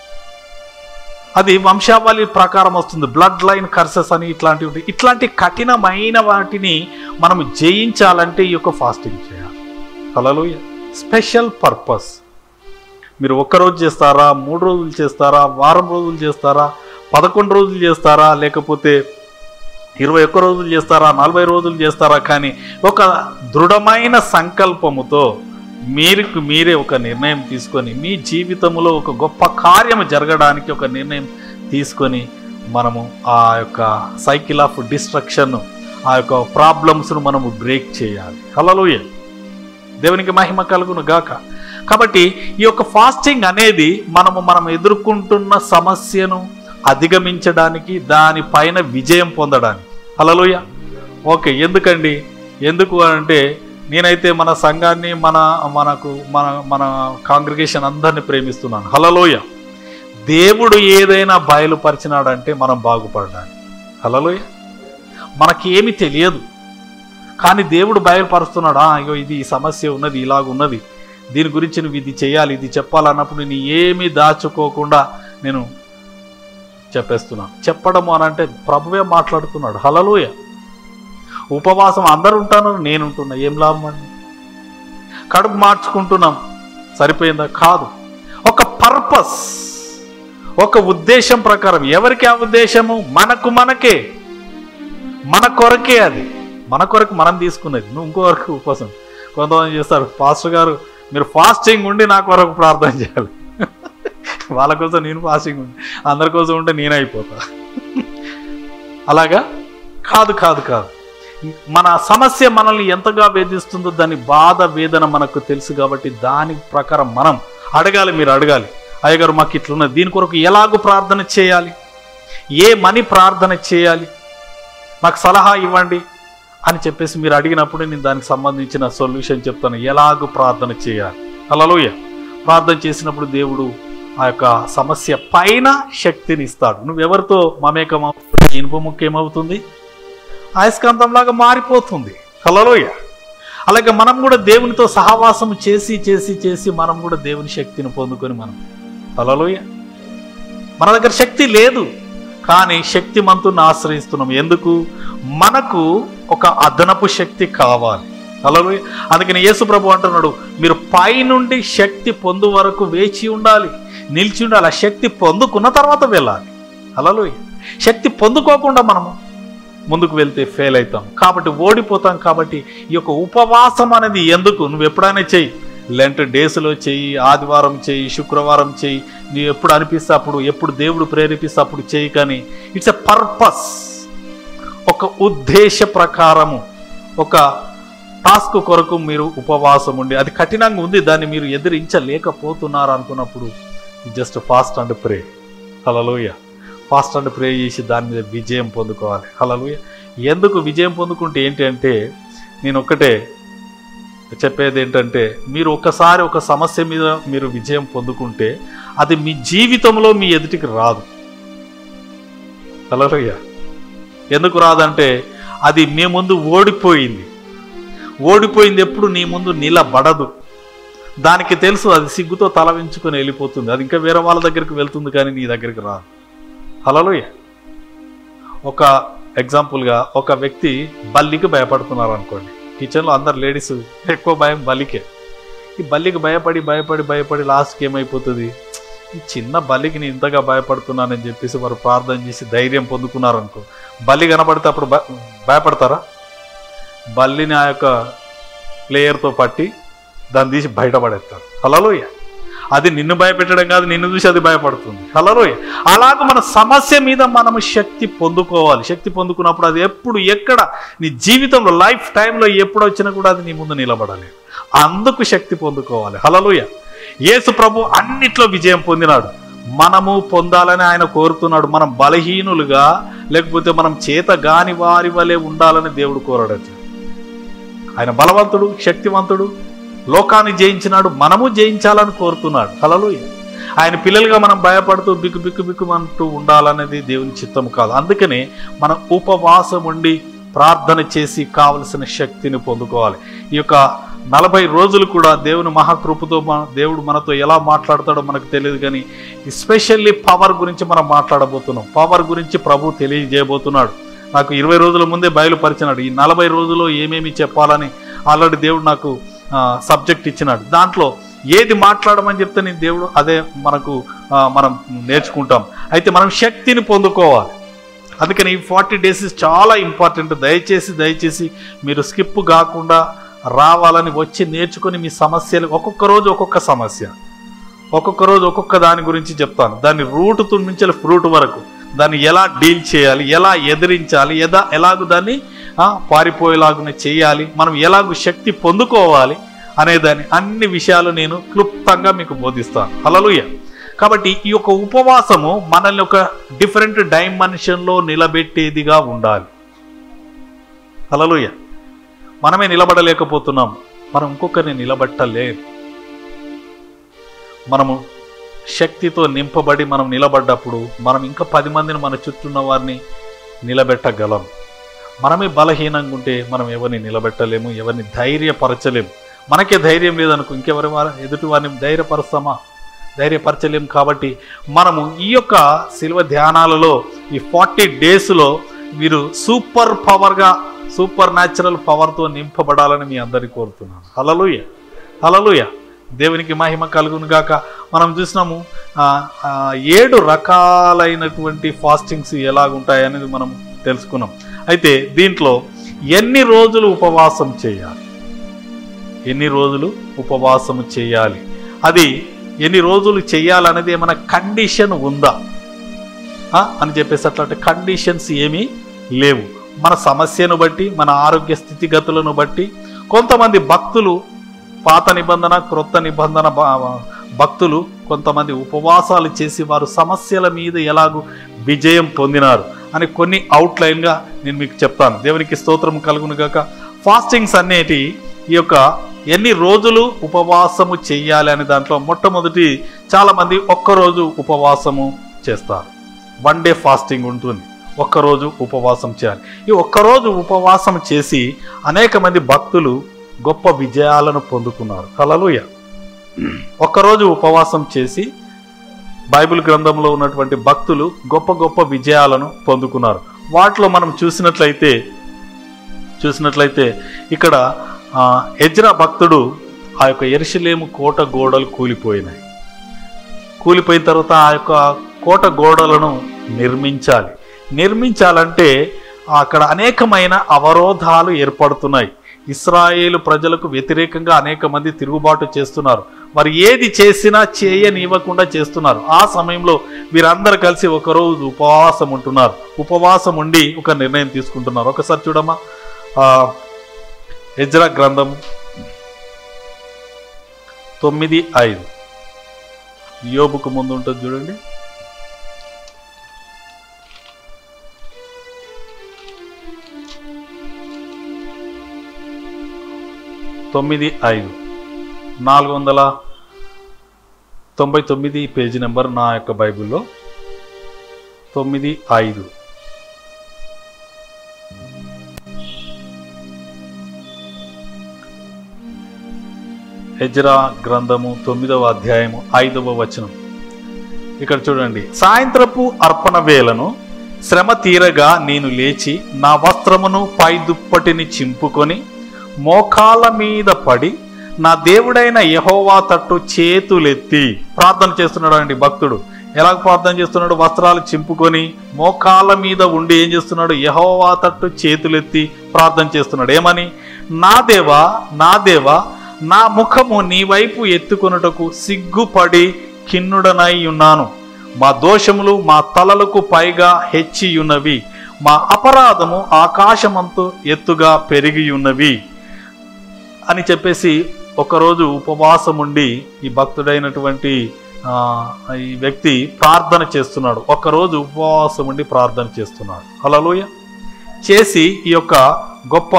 అది వంశావళి ప్రకారం వస్తుంది బ్లడ్ లైన్ కర్సెస్ అని ఇట్లాంటివి ఉంటాయి ఇట్లాంటి కఠినమైన వాటిని మనం జయించాలంటే ఈ యొక్క ఫాస్టింగ్ చేయాలి హలోయ స్పెషల్ పర్పస్ మీరు ఒక్క రోజు చేస్తారా మూడు రోజులు చేస్తారా వారం రోజులు చేస్తారా పదకొండు రోజులు చేస్తారా లేకపోతే ఇరవై ఒక్క రోజులు చేస్తారా నలభై రోజులు చేస్తారా కానీ ఒక దృఢమైన సంకల్పముతో మీకు మీరే ఒక నిర్ణయం తీసుకొని మీ జీవితంలో ఒక గొప్ప కార్యము జరగడానికి ఒక నిర్ణయం తీసుకొని మనము ఆ యొక్క సైకిల్ ఆఫ్ డిస్ట్రక్షన్ ఆ యొక్క ప్రాబ్లమ్స్ను మనము బ్రేక్ చేయాలి హలోయ దేవునికి మహిమ కలుగును గాక కాబట్టి ఈ యొక్క ఫాస్టింగ్ అనేది మనము మనం ఎదుర్కొంటున్న సమస్యను అధిగమించడానికి దానిపైన విజయం పొందడానికి హలోయ ఓకే ఎందుకండి ఎందుకు అంటే నేనైతే మన సంఘాన్ని మన మనకు మన మన కాంగ్రిగేషన్ అందరిని ప్రేమిస్తున్నాను హలలోయ దేవుడు ఏదైనా బయలుపరిచినాడంటే మనం బాగుపడడానికి హలలోయ మనకి ఏమి తెలియదు కానీ దేవుడు బయలుపరుస్తున్నాడు "ఆ, అయ్యో ఇది ఈ సమస్య ఉన్నది ఇలాగ ఉన్నది దీని గురించి నువ్వు ఇది చేయాలి ఇది చెప్పాలన్నప్పుడు నేను ఏమీ దాచుకోకుండా నేను చెప్పేస్తున్నాను చెప్పడము అని అంటే ప్రభువే మాట్లాడుతున్నాడు హలలోయ ఉపవాసం అందరు ఉంటాను నేను ఉంటున్నా ఏం లాభం అండి కడుపు మార్చుకుంటున్నాం సరిపోయిందా కాదు ఒక పర్పస్ ఒక ఉద్దేశం ప్రకారం ఎవరికి ఆ ఉద్దేశము మనకు మనకే మన కొరకే అది మన కొరకు మనం తీసుకున్నది నువ్వు ఇంకో వరకు ఉపవాసం కొంతమంది చేస్తారు పాస్టర్ గారు మీరు ఫాస్టింగ్ ఉండి నా కొరకు ప్రార్థన చేయాలి వాళ్ళ కోసం నేను ఫాస్టింగ్ ఉండి అందరి కోసం ఉంటే నేను అయిపోతా అలాగా కాదు కాదు కాదు మన సమస్య మనల్ని ఎంతగా వేధిస్తుందో దాని బాధ వేదన మనకు తెలుసు కాబట్టి దాని ప్రకారం మనం అడగాలి మీరు అడగాలి అయ్యగారు మాకు ఇట్లున్నది దీని కొరకు ఎలాగో ప్రార్థన చేయాలి ఏ మని ప్రార్థన చేయాలి నాకు సలహా ఇవ్వండి అని చెప్పేసి మీరు అడిగినప్పుడు నేను దానికి సంబంధించిన సొల్యూషన్ చెప్తాను ఎలాగో ప్రార్థన చేయాలి అలలోయ ప్రార్థన చేసినప్పుడు దేవుడు ఆ యొక్క సమస్య పైన శక్తిని ఇస్తాడు నువ్వెవరితో మమేకం అవుతుంది ఇనుప ముక్క ఏమవుతుంది అయస్కాంతంలాగా మారిపోతుంది కలలోయ అలాగే మనం కూడా దేవునితో సహవాసం చేసి చేసి చేసి మనం కూడా దేవుని శక్తిని పొందుకొని మనం కలలోయ మన దగ్గర శక్తి లేదు కానీ శక్తి మంతుని ఆశ్రయిస్తున్నాం ఎందుకు మనకు ఒక అదనపు శక్తి కావాలి అలలు అందుకని యేసు ప్రభు అంటున్నాడు మీరు పైనుండి శక్తి పొందు వరకు వేచి ఉండాలి నిలిచి ఉండాలి ఆ శక్తి పొందుకున్న తర్వాత వెళ్ళాలి అలలు శక్తి పొందుకోకుండా మనము ముందుకు వెళ్తే ఫెయిల్ అవుతాం కాబట్టి ఓడిపోతాం కాబట్టి ఈ యొక్క ఉపవాసం అనేది ఎందుకు నువ్వు ఎప్పుడైనా చెయ్యి లెంట్ డేస్లో చెయ్యి ఆదివారం చెయ్యి శుక్రవారం చెయ్యి నువ్వు ఎప్పుడు అనిపిస్తే అప్పుడు ఎప్పుడు దేవుడు ప్రేరేపిస్తే అప్పుడు చెయ్యి కానీ ఇట్స్ ఎ పర్పస్ ఒక ఉద్దేశ ప్రకారము ఒక టాస్క్ కొరకు మీరు ఉపవాసం ఉండి అది కఠినంగా ఉంది దాన్ని మీరు ఎదిరించలేకపోతున్నారు అనుకున్నప్పుడు జస్ట్ ఫాస్ట్ అండ్ ప్రే హలలోయ ఫాస్ట్ అండ్ ప్రే చేసి దాని మీద విజయం పొందుకోవాలి హలలోయ ఎందుకు విజయం పొందుకుంటే ఏంటి అంటే నేను ఒక్కటే చెప్పేది ఏంటంటే మీరు ఒకసారి ఒక సమస్య మీద మీరు విజయం పొందుకుంటే అది మీ జీవితంలో మీ ఎదుటికి రాదు హలోయ ఎందుకు రాదంటే అది మీ ముందు ఓడిపోయింది ఓడిపోయింది ఎప్పుడు నీ ముందు నిలబడదు దానికి తెలుసు అది సిగ్గుతో తల వెంచుకొని వెళ్ళిపోతుంది అది ఇంకా వేరే వాళ్ళ దగ్గరికి వెళ్తుంది కానీ నీ దగ్గరికి రాదు హలోయ ఒక ఎగ్జాంపుల్గా ఒక వ్యక్తి బల్లికి భయపడుతున్నారు అనుకోండి కిచెన్లో అందరు లేడీస్ ఎక్కువ భయం బల్లికే ఈ బల్లికి భయపడి భయపడి భయపడి లాస్ట్కి ఏమైపోతుంది ఈ చిన్న బల్లికి నేను ఇంతగా భయపడుతున్నానని చెప్పేసి వారు ప్రార్థన చేసి ధైర్యం పొందుకున్నారు అనుకో బల్లి కనపడితే అప్పుడు భ- భయపడతారా బల్లిని ఆ యొక్క ప్లేయర్తో పట్టి దాన్ని తీసి బయటపడేస్తారు హలోయ అది నిన్ను భయపెట్టడం కాదు నిన్ను చూసి అది భయపడుతుంది హలోయ అలాగ మన సమస్య మీద మనము శక్తి పొందుకోవాలి శక్తి పొందుకున్నప్పుడు అది ఎప్పుడు ఎక్కడ నీ జీవితంలో లైఫ్ టైంలో ఎప్పుడు వచ్చినా కూడా అది నీ ముందు నిలబడాలి అందుకు శక్తి పొందుకోవాలి హలలుయ యేసు ప్రభు అన్నిట్లో విజయం పొందినాడు మనము పొందాలని ఆయన కోరుతున్నాడు మనం బలహీనులుగా లేకపోతే మనం చేత గాని వారి వలె ఉండాలని దేవుడు కోరాడట ఆయన బలవంతుడు శక్తివంతుడు లోకాన్ని జయించినాడు మనము జయించాలని కోరుతున్నాడు హలలుయ ఆయన పిల్లలుగా మనం భయపడుతూ బిక్కు బిక్కు బిక్కుమంటూ ఉండాలనేది దేవుని చిత్తం కాదు అందుకనే మనం ఉపవాసం ఉండి ప్రార్థన చేసి కావలసిన శక్తిని పొందుకోవాలి ఈ యొక్క నలభై రోజులు కూడా దేవుని మహాకృపతో మన దేవుడు మనతో ఎలా మాట్లాడతాడో మనకు తెలియదు కానీ ఎస్పెషల్లీ పవర్ గురించి మనం మాట్లాడబోతున్నాం పవర్ గురించి ప్రభు తెలియజేయబోతున్నాడు నాకు ఇరవై రోజుల ముందే బయలుపరిచినాడు ఈ నలభై రోజుల్లో ఏమేమి చెప్పాలని ఆల్రెడీ దేవుడు నాకు సబ్జెక్ట్ ఇచ్చినాడు దాంట్లో ఏది మాట్లాడమని చెప్తే నేను దేవుడు అదే మనకు ఆ, మనం నేర్చుకుంటాం అయితే మనం శక్తిని పొందుకోవాలి అందుకని ఈ ఫార్టీ డేస్ చాలా ఇంపార్టెంట్ దయచేసి దయచేసి మీరు స్కిప్ కాకుండా రావాలని వచ్చి నేర్చుకొని మీ సమస్యలు ఒక్కొక్క రోజు ఒక్కొక్క సమస్య ఒక్కొక్క రోజు ఒక్కొక్క దాని గురించి చెప్తాను దాని రూట్ నుంచి ఫ్రూట్ వరకు దాన్ని ఎలా డీల్ చేయాలి ఎలా ఎదిరించాలి ఎదా ఎలాగ దాన్ని ఆ, పారిపోయేలాగున చేయాలి మనం ఎలాగ శక్తి పొందుకోవాలి అనేదాన్ని అన్ని విషయాలు నేను క్లుప్తంగా మీకు బోధిస్తాను హల్లెలూయా కాబట్టి ఈ యొక్క ఉపవాసము మనల్ని ఒక డిఫరెంట్ డైమెన్షన్లో నిలబెట్టేదిగా ఉండాలి హల్లెలూయ మనమే నిలబడలేకపోతున్నాం మనం ఇంకొకరిని నిలబట్టలేదు మనము శక్తితో నింపబడి మనం నిలబడ్డప్పుడు మనం ఇంకా పది మందిని మన చుట్టూ ఉన్న వారిని నిలబెట్టగలం మనమే బలహీనంగా ఉంటే మనం ఎవరిని నిలబెట్టలేము ఎవరిని ధైర్యపరచలేము మనకే ధైర్యం లేదనుకో ఇంకెవరి వారు ఎదుటి వారిని ధైర్యపరుస్తామా ధైర్యపరచలేం కాబట్టి మనము ఈ యొక్క శిల్వ ధ్యానాలలో ఈ ఫార్టీ డేస్లో మీరు సూపర్ పవర్గా సూపర్ న్యాచురల్ పవర్తో నింపబడాలని మీ అందరికీ కోరుతున్నాను హలలుయ హలలుయ దేవునికి మహిమ కలుగును గాక మనం చూసినాము ఆ, ఆ, ఏడు రకాలైనటువంటి ఫాస్టింగ్స్ ఎలాగుంటాయి అనేది మనం తెలుసుకున్నాం అయితే దీంట్లో ఎన్ని రోజులు ఉపవాసం చేయాలి ఎన్ని రోజులు ఉపవాసము చేయాలి అది ఎన్ని రోజులు చేయాలనేది ఏమైనా కండిషన్ ఉందా ఆ, అని చెప్పేసి అట్లాంటి కండిషన్స్ ఏమీ లేవు మన సమస్యను బట్టి మన ఆరోగ్య స్థితిగతులను బట్టి కొంతమంది భక్తులు పాత నిబంధన క్రొత్త నిబంధన భ- భక్తులు కొంతమంది ఉపవాసాలు చేసి వారు సమస్యల మీద ఎలాగూ విజయం పొందినారు అని కొన్ని అవుట్లైన్గా నేను మీకు చెప్తాను దేవునికి స్తోత్రం కలుగును గాక ఫాస్టింగ్స్ అనేటి ఈ యొక్క ఎన్ని రోజులు ఉపవాసము చెయ్యాలి అనే దాంట్లో మొట్టమొదటి చాలామంది ఒక్కరోజు ఉపవాసము చేస్తారు వన్ డే ఫాస్టింగ్ ఉంటుంది ఒక్కరోజు ఉపవాసం చేయాలి ఈ ఒక్కరోజు ఉపవాసం చేసి అనేక మంది భక్తులు గొప్ప విజయాలను పొందుకున్నారు హల్లెలూయా ఒక్కరోజు ఉపవాసం చేసి బైబిల్ గ్రంథంలో ఉన్నటువంటి భక్తులు గొప్ప గొప్ప విజయాలను పొందుకున్నారు వాటిలో మనం చూసినట్లయితే చూసినట్లయితే ఇక్కడ ఆ, ఎజ్రా భక్తుడు ఆ యొక్క ఎరుషలేము కోట గోడలు కూలిపోయినాయి కూలిపోయిన తర్వాత ఆ యొక్క కోట గోడలను నిర్మించాలి నిర్మించాలంటే అక్కడ అనేకమైన అవరోధాలు ఏర్పడుతున్నాయి ఇస్రాయేలు ప్రజలకు వ్యతిరేకంగా అనేక మంది తిరుగుబాటు చేస్తున్నారు వారు ఏది చేసినా చేయనివ్వకుండా చేస్తున్నారు ఆ సమయంలో వీరందరూ కలిసి ఒకరోజు ఉపవాసం ఉంటున్నారు ఉపవాసం ఉండి ఒక నిర్ణయం తీసుకుంటున్నారు ఒకసారి చూడమ్మా ఆ, ఎజ్రా గ్రంథం తొమ్మిది ఐదు యోబుకు ముందు ఉంటుంది చూడండి తొమ్మిది ఐదు నాలుగు వందల తొంభై తొమ్మిది పేజీ నెంబర్ నా యొక్క బైబిల్లో తొమ్మిది ఐదు ఎజ్రా గ్రంథము తొమ్మిదవ అధ్యాయము ఐదవ వచనం ఇక్కడ చూడండి సాయంత్రపు అర్పణ వేలను శ్రమ తీరగా నేను లేచి నా వస్త్రమును పై దుప్పటిని చింపుకొని మోకాళ్ళ మీద పడి నా దేవుడైన యహోవా తట్టు చేతులెత్తి ప్రార్థన చేస్తున్నాడు అండి భక్తుడు ఎలా ప్రార్థన చేస్తున్నాడు వస్త్రాలు చింపుకొని మోకాళ్ళ మీద ఉండి ఏం చేస్తున్నాడు యహోవా తట్టు చేతులెత్తి ప్రార్థన చేస్తున్నాడు ఏమని నా దేవా నా దేవా నా ముఖము నీ వైపు ఎత్తుకొనుటకు సిగ్గుపడి కిన్నుడనై ఉన్నాను మా దోషములు మా తలలకు పైగా హెచ్చియున్నవి మా అపరాధము ఆకాశమంతు ఎత్తుగా పెరిగి ఉన్నవి అని చెప్పేసి ఒకరోజు ఉపవాసం ఉండి ఈ భక్తుడైనటువంటి ఆ, ఈ వ్యక్తి ప్రార్థన చేస్తున్నాడు ఒకరోజు ఉపవాసం ఉండి ప్రార్థన చేస్తున్నాడు హలోయ చేసి ఈ యొక్క గొప్ప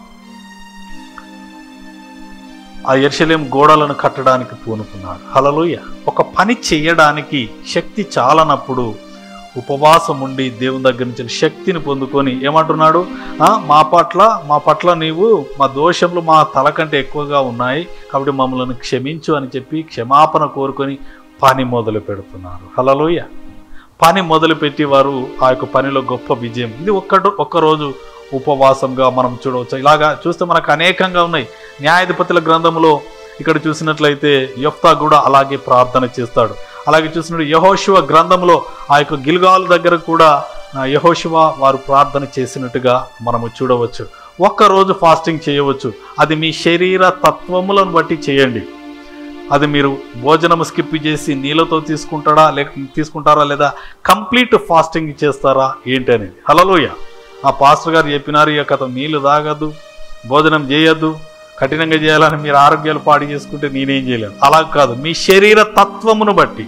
ఆ ఎర్షలేం గోడలను కట్టడానికి పూనుకున్నాడు హలలోయ ఒక పని చేయడానికి శక్తి చాలనప్పుడు ఉపవాసం ఉండి దేవుని దగ్గర నుంచి శక్తిని పొందుకొని ఏమంటున్నాడు "ఆ, మా పట్ల మా పట్ల నీవు మా దోషములు మా తల కంటే ఎక్కువగా ఉన్నాయి కాబట్టి మమ్మల్ని క్షమించు అని చెప్పి క్షమాపణ కోరుకొని పని మొదలు పెడుతున్నారు హలలోయ పని మొదలుపెట్టి వారు ఆ యొక్క పనిలో గొప్ప విజయం ఇది ఒక్క ఒక్కరోజు ఉపవాసంగా మనం చూడవచ్చు ఇలాగా చూస్తే మనకు అనేకంగా ఉన్నాయి న్యాయాధిపతుల గ్రంథంలో ఇక్కడ చూసినట్లయితే యొఫ్తా కూడా అలాగే ప్రార్థన చేస్తాడు అలాగే చూసినట్టు యహోశివ గ్రంథంలో ఆ యొక్క గిల్గాల్ దగ్గర కూడా ఆ, యెహోషువ వారు ప్రార్థన చేసినట్టుగా మనము చూడవచ్చు ఒక్కరోజు ఫాస్టింగ్ చేయవచ్చు అది మీ శరీర తత్వములను బట్టి చేయండి అది మీరు భోజనం స్కిప్ చేసి నీళ్ళతో తీసుకుంటారా లేక తీసుకుంటారా లేదా కంప్లీట్ ఫాస్టింగ్ చేస్తారా ఏంటి అనేది హలలోయ ఆ పాస్టర్ గారు చెప్పినారు ఇక కథ నీళ్లు తాగద్దు భోజనం చేయొద్దు కఠినంగా చేయాలని మీరు ఆరోగ్యాలు పాడు చేసుకుంటే నేనేం చేయలేను అలా కాదు మీ శరీర తత్వమును బట్టి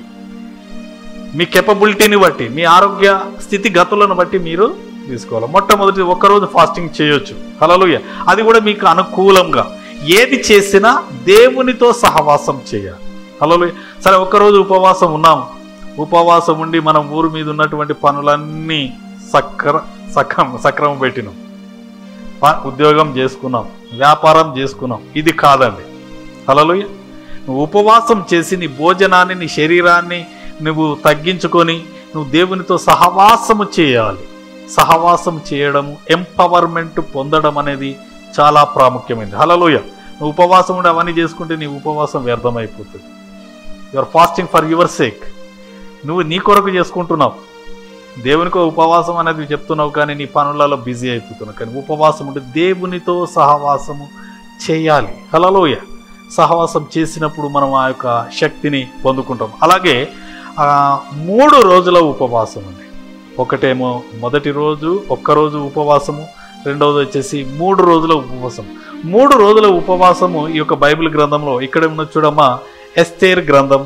మీ కెపబిలిటీని బట్టి మీ ఆరోగ్య స్థితిగతులను బట్టి మీరు తీసుకోవాలి మొట్టమొదటి ఒక్కరోజు ఫాస్టింగ్ చేయొచ్చు హలలుయ అది కూడా మీకు అనుకూలంగా ఏది చేసినా దేవునితో సహవాసం చేయాలి హలలుయ సరే ఒక్కరోజు ఉపవాసం ఉన్నాం ఉపవాసం ఉండి మనం ఊరు మీద ఉన్నటువంటి పనులన్నీ సక్ర సక్రమ సక్రమం పెట్టినాం ప- ఉద్యోగం చేసుకున్నాం వ్యాపారం చేసుకున్నాం ఇది కాదండి హలలుయ నువ్వు ఉపవాసం చేసి నీ భోజనాన్ని నీ శరీరాన్ని నువ్వు తగ్గించుకొని నువ్వు దేవునితో సహవాసము చేయాలి సహవాసం చేయడము ఎంపవర్మెంట్ పొందడం అనేది చాలా ప్రాముఖ్యమైనది హలలోయ నువ్వు ఉపవాసం ఉండి అవన్నీ చేసుకుంటే నీ ఉపవాసం వ్యర్థమైపోతుంది you are fasting for your sake నువ్వు నీ కొరకు చేసుకుంటున్నావు దేవునికి ఉపవాసం అనేది చెప్తున్నావు కానీ నీ పనులలో బిజీ అయిపోతున్నావు కానీ ఉపవాసం ఉంటే దేవునితో సహవాసము చేయాలి హలలోయ సహవాసం చేసినప్పుడు మనం ఆ యొక్క శక్తిని పొందుకుంటాం అలాగే ఆ, మూడు రోజుల ఉపవాసం అండి ఒకటేమో మొదటి రోజు ఒక్కరోజు ఉపవాసము రెండవది వచ్చేసి మూడు రోజుల ఉపవాసం మూడు రోజుల ఉపవాసము ఈ యొక్క బైబిల్ గ్రంథంలో ఇక్కడ ఉన్న చూడమ్మా ఎస్తేర్ గ్రంథం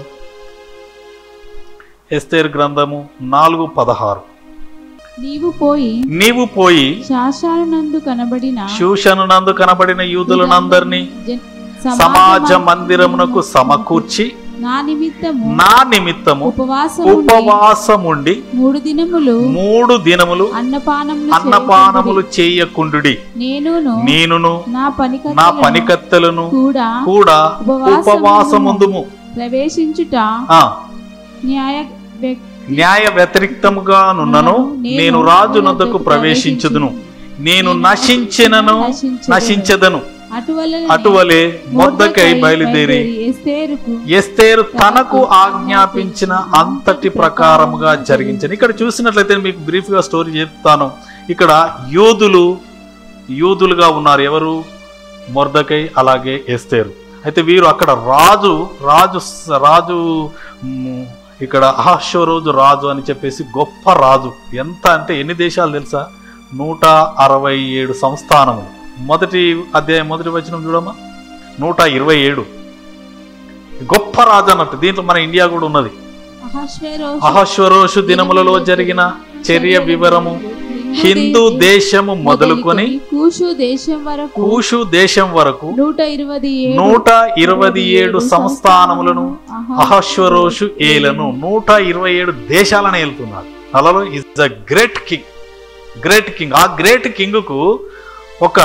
ఎస్తేర్ గ్రంథము నాలుగు పదహారు నీవు పోయి నీవు పోయి శాస్త్రాలనందు కనబడిన శూషణనందు కనబడిన యూదులనందరినీ జన్- సమాజ మందిరమునకు సమకూర్చి నా నిమిత్తము నా నిమిత్తము ఉపవాసం ఉపవాసముండి మూడు దినములు మూడు దినములు అన్నపానములు అన్నపానములు చేయకుండుడి నేనును నేనును నా పని నా పనికత్తెలను కూడా కూడా ఉపవాసముందుము. ఉపవాసముందుము ప్రవేశించుట ఆ న్యాయ వ్యక్- న్యాయ వ్యతిరిక్తముగా నున్నను నేను రాజు నొద్దకు ప్రవేశించదును నేను నశించినను నశించదను అటువలనే అటువలే మొద్దకై బయలుదేరి ఎస్తేరుకు ఎస్తేరు తనకు ఆజ్ఞాపించిన అంతటి ప్రకారముగా జరిగించను ఇక్కడ చూసినట్లయితే మీకు బ్రీఫ్ గా స్టోరీ చెప్తాను ఇక్కడ యూదులు యూదులుగా ఉన్నారు ఎవరు మొర్దకై అలాగే ఎస్తేరు అయితే వీరు అక్కడ రాజు రాజు రాజు మ్, ఇక్కడ అహశ్వరోజు రాజు అని చెప్పేసి గొప్ప రాజు ఎంత అంటే ఎన్ని దేశాలు తెలుసా నూట అరవై ఏడు సంస్థానములు మొదటి అధ్యాయం మొదటి వచనం చూడమ్మా నూట ఇరవై ఏడు గొప్ప రాజు అన్నట్టు దీంట్లో మన ఇండియా కూడా ఉన్నది అహశ్వేరోషు అహశ్వరోషు దినములలో జరిగిన చర్య వివరము హిందూ దేశము మొదలుకొని కూషు దేశం వరకు కూషు దేశం వరకు నూట ఇరవై ఏడు నూట ఇరవై ఏడు సంస్థానములను అహశ్వరోషు ఏలను నూట ఇరవై ఏడు దేశాలను ఏలుతున్నాడు అలలో is a great king great king ఆ గ్రేట్ కింగ్కు ఒక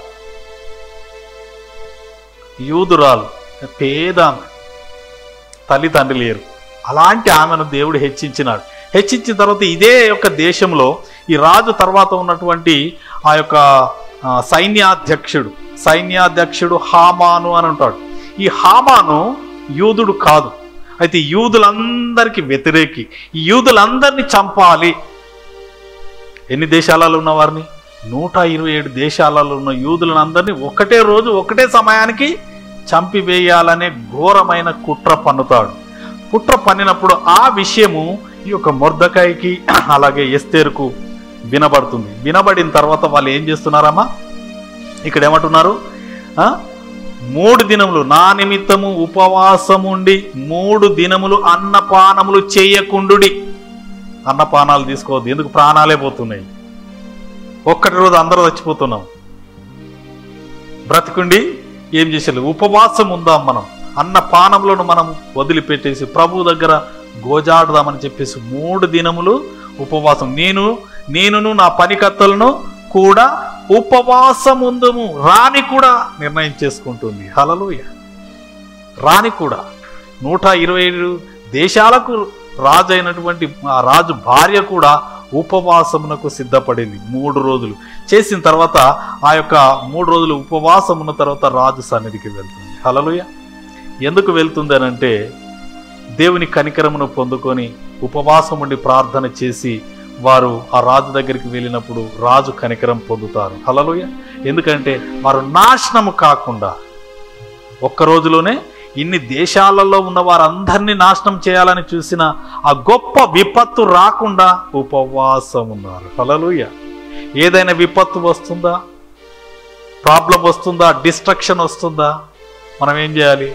యూదురాలు పేద ఆమె. తల్లి తండ్రి లేరు అలాంటి ఆమెను దేవుడు హెచ్చించినాడు హెచ్చించిన తర్వాత ఇదే యొక్క దేశంలో ఈ రాజు తర్వాత ఉన్నటువంటి ఆ యొక్క ఆ, సైన్యాధ్యక్షుడు సైన్యాధ్యక్షుడు హామాను అని ఉంటాడు ఈ హామాను యూదుడు కాదు అయితే యూదులందరికీ వ్యతిరేకి ఈ యూదులందరినీ చంపాలి ఎన్ని దేశాలలో ఉన్న వారిని నూట ఇరవై ఏడు దేశాలలో ఉన్న యూదులను అందరినీ ఒకటే రోజు ఒకటే సమయానికి చంపివేయాలనే ఘోరమైన కుట్ర పన్నుతాడు కుట్ర పన్నినప్పుడు ఆ విషయము ఈ యొక్క మొర్దకాయకి అలాగే ఎస్తేరుకు వినబడుతుంది వినబడిన తర్వాత వాళ్ళు ఏం చేస్తున్నారమ్మా ఇక్కడ ఏమంటున్నారు ఆ? మూడు దినములు నా నిమిత్తము ఉపవాసముండి మూడు దినములు అన్నపానములు చేయకుండుడి అన్నపానాలు తీసుకోవద్దు ఎందుకు ప్రాణాలే పోతున్నాయి ఒక్కటి రోజు అందరూ చచ్చిపోతున్నాం బ్రతికుండి ఏం చేసేది ఉపవాసం ఉందాం మనం అన్న పానములను మనం వదిలిపెట్టేసి ప్రభు దగ్గర గోజాడుదామని చెప్పేసి మూడు దినములు ఉపవాసం నేను నేనును నా పనికత్తలను కూడా ఉపవాసం ఉందము రాని కూడా నిర్ణయం చేసుకుంటుంది హలలుయ రాని కూడా నూట ఇరవై ఏడు దేశాలకు రాజు అయినటువంటి ఆ రాజు భార్య కూడా ఉపవాసమునకు సిద్ధపడింది మూడు రోజులు చేసిన తర్వాత ఆ యొక్క మూడు రోజులు ఉపవాసం ఉన్న తర్వాత రాజు సన్నిధికి వెళ్తుంది హలలుయ ఎందుకు వెళ్తుంది అని అంటే దేవుని కనికరమును పొందుకొని ఉపవాసం ఉండి ప్రార్థన చేసి వారు ఆ రాజు దగ్గరికి వెళ్ళినప్పుడు రాజు కనికరం పొందుతారు హలలుయ ఎందుకంటే వారు నాశనము కాకుండా ఒక్క రోజులోనే ఇన్ని దేశాలలో ఉన్న వారందరినీ నాశనం చేయాలని చూసిన ఆ గొప్ప విపత్తు రాకుండా ఉపవాసం ఉన్నారు హలలుయ ఏదైనా విపత్తు వస్తుందా ప్రాబ్లం వస్తుందా డిస్ట్రక్షన్ వస్తుందా మనం ఏం చేయాలి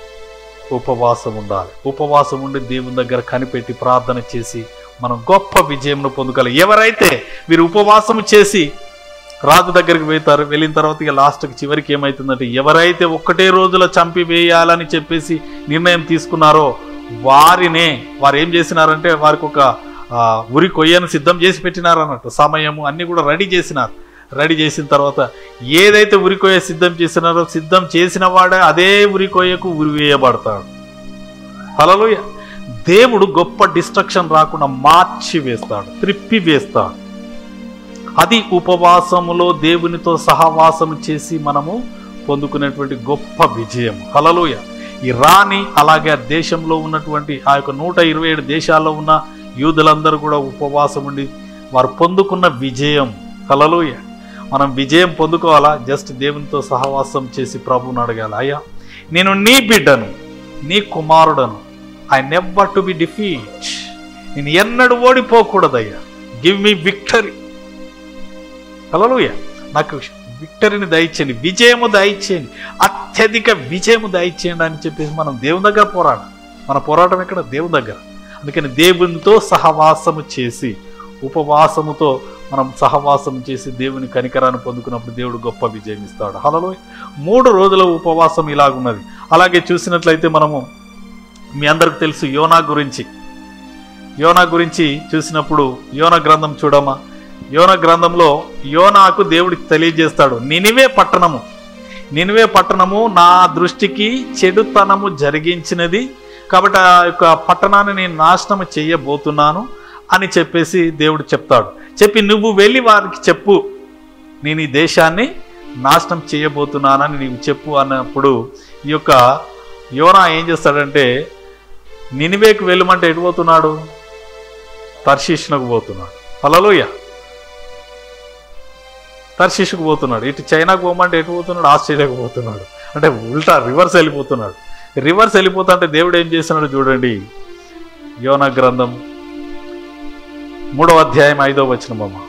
ఉపవాసం ఉండాలి ఉపవాసం ఉండి దేవుని దగ్గర కనిపెట్టి ప్రార్థన చేసి మనం గొప్ప విజయంను పొందుకోవాలి ఎవరైతే వీరు ఉపవాసం చేసి రాజు దగ్గరికి వెళ్తారు వెళ్ళిన తర్వాత ఇక లాస్ట్కి చివరికి ఏమవుతుందంటే ఎవరైతే ఒక్కటే రోజులో చంపివేయాలని చెప్పేసి నిర్ణయం తీసుకున్నారో వారినే వారు ఏం చేసినారంటే వారికి ఒక ఆ, ఉరి కొయ్యను సిద్ధం చేసి పెట్టినారు అన్నట్టు సమయము అన్ని కూడా రెడీ చేసినారు రెడీ చేసిన తర్వాత ఏదైతే ఉరి కొయ్య సిద్ధం చేసినారో సిద్ధం చేసిన వాడే అదే ఉరి కొయ్యకు ఉరి వేయబడతాడు హల్లెలూయా దేవుడు గొప్ప డిస్ట్రక్షన్ రాకుండా మార్చి వేస్తాడు త్రిప్పి వేస్తాడు అది ఉపవాసములో దేవునితో సహవాసము చేసి మనము పొందుకునేటువంటి గొప్ప విజయం హలలోయ ఈ రాణి అలాగే ఆ దేశంలో ఉన్నటువంటి ఆ యొక్క నూట ఇరవై ఏడు దేశాల్లో ఉన్న యూదులందరూ కూడా ఉపవాసం ఉండి వారు పొందుకున్న విజయం హలలోయ మనం విజయం పొందుకోవాలా జస్ట్ దేవునితో సహవాసం చేసి ప్రభువుని అడగాలి అయ్యా నేను నీ బిడ్డను నీ కుమారుడను I never to be defeat నేను ఎన్నడూ ఓడిపోకూడదయ్యా గివ్ మీ విక్టరీ హలోయ నాకు విక్టరీని దయచేయండి విజయము దయచేయండి అత్యధిక విజయము దయచేయండి అని చెప్పేసి మనం దేవుని దగ్గర పోరాడాలి మన పోరాటం ఎక్కడ దేవుని దగ్గర అందుకని దేవునితో సహవాసము చేసి ఉపవాసముతో మనం సహవాసం చేసి దేవుని కనికరాన్ని పొందుకున్నప్పుడు దేవుడు గొప్ప విజయం ఇస్తాడు హలో మూడు రోజుల ఉపవాసం ఇలాగున్నది అలాగే చూసినట్లయితే మనము మీ అందరికి తెలుసు యోనా గురించి యోనా గురించి చూసినప్పుడు యోన గ్రంథం చూడమా యోన గ్రంథంలో యోనాకు దేవుడికి తెలియజేస్తాడు నినివే పట్టణము నినివే పట్టణము నా దృష్టికి చెడుతనము జరిగించినది కాబట్టి ఆ యొక్క పట్టణాన్ని నేను నాశనం చేయబోతున్నాను అని చెప్పేసి దేవుడు చెప్తాడు చెప్పి నువ్వు వెళ్ళి వారికి చెప్పు నేను ఈ దేశాన్ని నాశనం చేయబోతున్నానని నీవు చెప్పు అన్నప్పుడు ఈ యొక్క యోనా ఏం చేస్తాడంటే నినివేకు వెళ్ళమంటే ఎటు పోతున్నాడు తర్శీష్నకు పోతున్నాడు హలోయ తర్శీష్కు పోతున్నాడు ఇటు చైనాకు పోమంటే ఎటు పోతున్నాడు ఆస్ట్రేలియాకు పోతున్నాడు అంటే ఉల్టా రివర్స్ వెళ్ళిపోతున్నాడు రివర్స్ వెళ్ళిపోతా అంటే దేవుడు ఏం చేస్తున్నాడు చూడండి యోన గ్రంథం మూడవ అధ్యాయం ఐదవ వచనం అమ్మ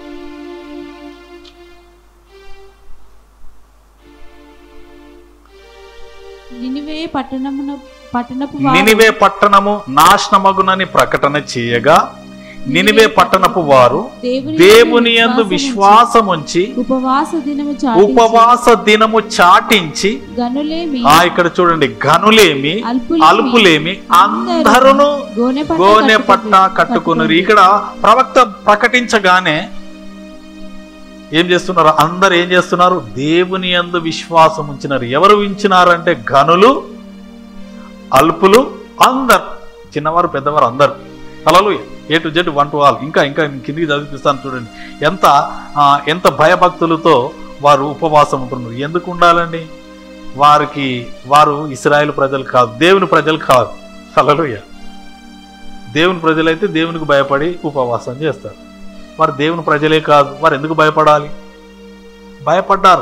నినివే పట్టణమున పట్టణపు వారు నినివే పట్టణము నాశనమగునని ప్రకటన చేయగా నినివే పట్టణపు వారు దేవుని దేవుని యందు విశ్వాసం ఉంచి ఉపవాస దినము చాటించి ఉపవాస దినము చాటించి గనులేమి ఆ ఇక్కడ చూడండి గనులేమి అల్పులేమి అల్పులేమి అందరూ గోనె పట్ట గోనె పట్ట కట్టుకొని- కట్టుకున్నారు ఇక్కడ ప్రవక్త ప్రకటించగానే ఏం చేస్తున్నారు అందరు ఏం చేస్తున్నారు దేవుని యందు విశ్వాసం ఉంచినారు ఎవరు ఉంచినారు అంటే గనులు అల్పులు అందరు చిన్నవారు పెద్దవారు అందరు అలలు A to Z one to all ఇంకా ఇంకా కిందికి చదివిపిస్తాను చూడండి ఎంత ఆ, ఎంత భయభక్తులతో వారు ఉపవాసం ఉంటున్నారు ఎందుకు ఉండాలండి వారికి వారు ఇస్రాయేల్ ప్రజలు కాదు దేవుని ప్రజలు కాదు హల్లెలూయ దేవుని ప్రజలైతే దేవునికి భయపడి ఉపవాసం చేస్తారు వారు దేవుని ప్రజలే కాదు వారు ఎందుకు భయపడాలి భయపడ్డారు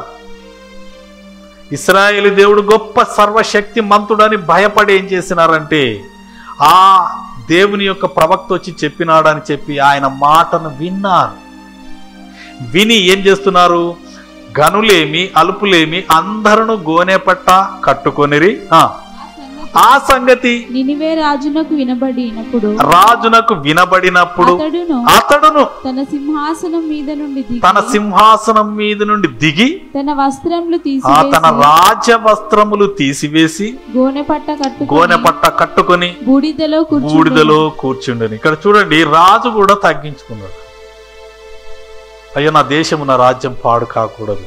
ఇస్రాయేల్ దేవుడు గొప్ప సర్వశక్తి మంతుడని భయపడి ఏం చేసినారంటే ఆ దేవుని యొక్క ప్రవక్త వచ్చి చెప్పినాడని చెప్పి ఆయన మాటను విన్నారు విని ఏం చేస్తున్నారు గనులేమి అలుపులేమి అందరూ గోనె పట్ట కట్టుకొనిరి ఆ, ఆ సంగతి నినివే రాజునకు వినబడినప్పుడు రాజునకు వినబడినప్పుడు అతడును అతడును తన సింహాసనం మీద నుండి దిగి తన సింహాసనం మీద నుండి దిగి తన వస్త్రములు ఆ తన తీసివేసి రాజ వస్త్రములు తీసివేసి గోనె పట్ట కట్టుకొని గోనె పట్ట కట్టుకొని బూడిదలో కూర్చుండెను. బూడిదలో కూర్చుండని ఇక్కడ చూడండి రాజు కూడా తగ్గించుకున్నాడు అయ్యో నా దేశము నా రాజ్యం పాడు కాకూడదు